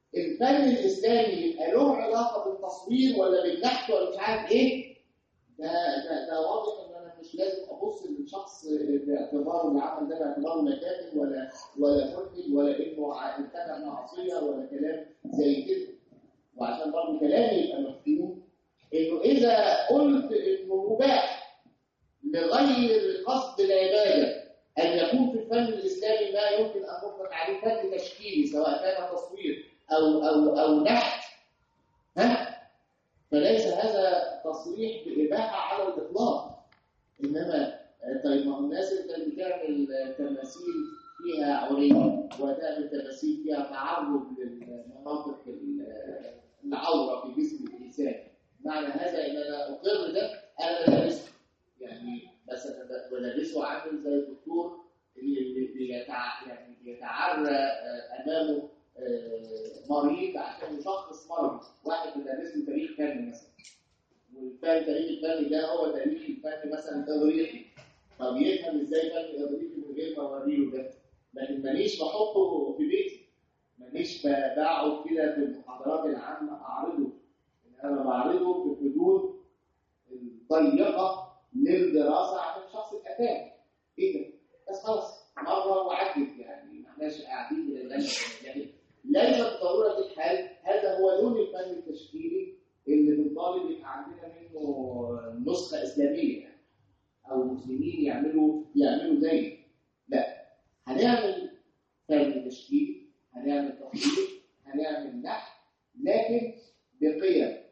الفن الاسلامي يبقى له علاقه بالتصوير ولا بالنحت ولا مش عارف ايه ده ده ده واضح ان انا مش لازم ابص للشخص باعتباره العمل ده باعتباره لا كاتب ولا ولا منتج ولا انه ع- ارتكب معصيه ولا كلام زي كده وعشان برضه كلامي يبقى مفهوم انه اذا قلت انه مباح لغير قصد العباده ان يكون في الفن الاسلامي ما يمكن ان نطلق عليه فن تشكيلي سواء كان تصوير او او او نحت ها فليس هذا تصريح بإباحة على الإطلاق إنما آه، طيب ما هو الناس اللي كانت بتعمل آه، تماثيل فيها عري وتعمل تماثيل فيها تعرض للمناطق ال- آه، العورة في جسم الإنسان معنى هذا إن أنا أقر ده أنا لابسه يعني بس أنا ب- بلبسه عامل زي الدكتور اللي اللي بيتع... يعني بيتعرى آه، أمامه آه، مريض عشان يشخص مرض واحد بيدرس له تاريخ فني مثلا والفن تاريخ الفن ده هو تاريخ الفن مثلا اغريقي طب يفهم ازاي فن اغريقي من غير ما اوريه ده لكن ماليش بحطه في بيتي ماليش ب- بقعد كده في المحاضرات العامه اعرضه إن انا بعرضه في الحدود الضيقه للدراسه عشان الشخص يبقى فاهم ايه ده بس خلاص مره وعدت يعني ما احناش قاعدين بنتغنى لكن ليس بضروره الحال هذا هو لون الفن التشكيلي اللي بنطالب يبقى عندنا منه نسخه اسلاميه يعني او مسلمين يعملوا يعملوا زي لا هنعمل فن تشكيلي هنعمل تصوير هنعمل نحت لكن بقيم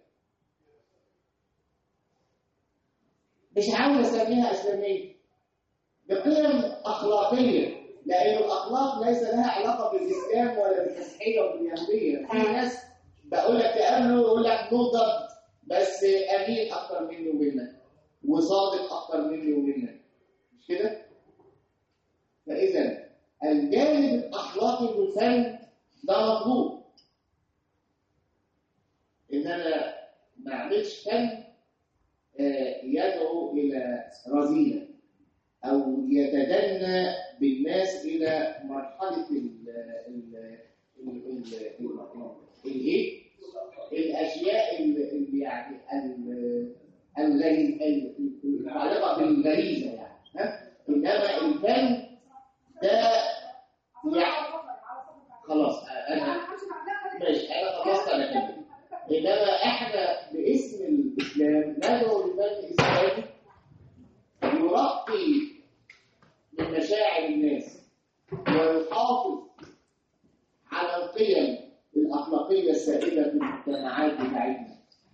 مش عاوز اسميها اسلاميه بقيم اخلاقيه لان الاخلاق ليس لها علاقه بالاسلام ولا بالمسيحيه وباليهوديه في ناس بقول لك تقابله يقول لك نو ضد بس امين اكتر مني ومنك وصادق اكتر مني ومنك مش كده؟ فاذا الجانب الاخلاقي في الفن ده مطلوب ان انا ما اعملش فن آه، يدعو الى رذيله او يتدنى بالناس الى مرحله ال ال ال- ال- ال- الايه الاشياء ال- ال- يعني ال- الغري- ال- المتعلقه بالغريزه يعني ها انما الفن ده يعني خلاص انا ماشي انا خلصت انا كده انما احنا باسم الاسلام ندعو لفن اسلامي يرقي من مشاعر الناس ويحافظ على القيم الاخلاقيه السائده في المجتمعات بتاعتنا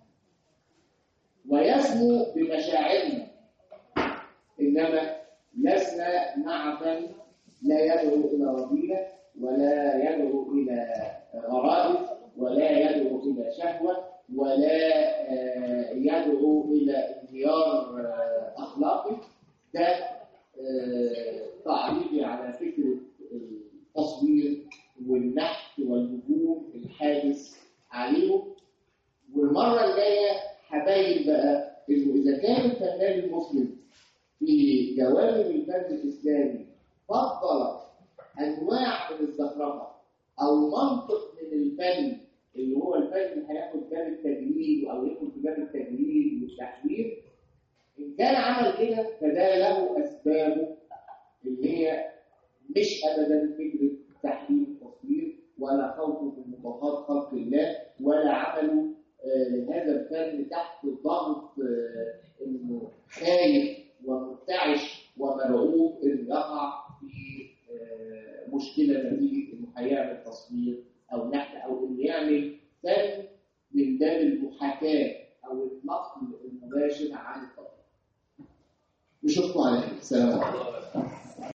ويسمو بمشاعرنا انما لسنا مع فن لا يدعو الى رذيله ولا يدعو الى غرائز ولا يدعو الى شهوه ولا آه، يدعو الى انهيار آه، اخلاقي ده آه، تعليقي على فكره التصوير والنحت والهجوم الحادث عليهم والمره الجايه هبين بقى انه اذا كان الفنان المسلم في جوانب الفن الاسلامي فضل انواع من الزخرفه او منطق من الفن اللي هو الفن اللي هياخد باب التجريد او يدخل في باب التجريد والتحوير ان كان عمل كده فده له اسبابه اللي هي مش ابدا فكره تحريم التصوير ولا خوفه من مضاهات خلق الله ولا عمله آه، لهذا الفن تحت ضغط آه، انه خايف ومرتعش ومرعوب انه يقع في آه، مشكله نتيجه انه هيعمل تصوير او نحت او انه يعمل فن من باب المحاكاه او النقل المباشر عن الطبيعه. نشوفكم على خير، السلام عليكم.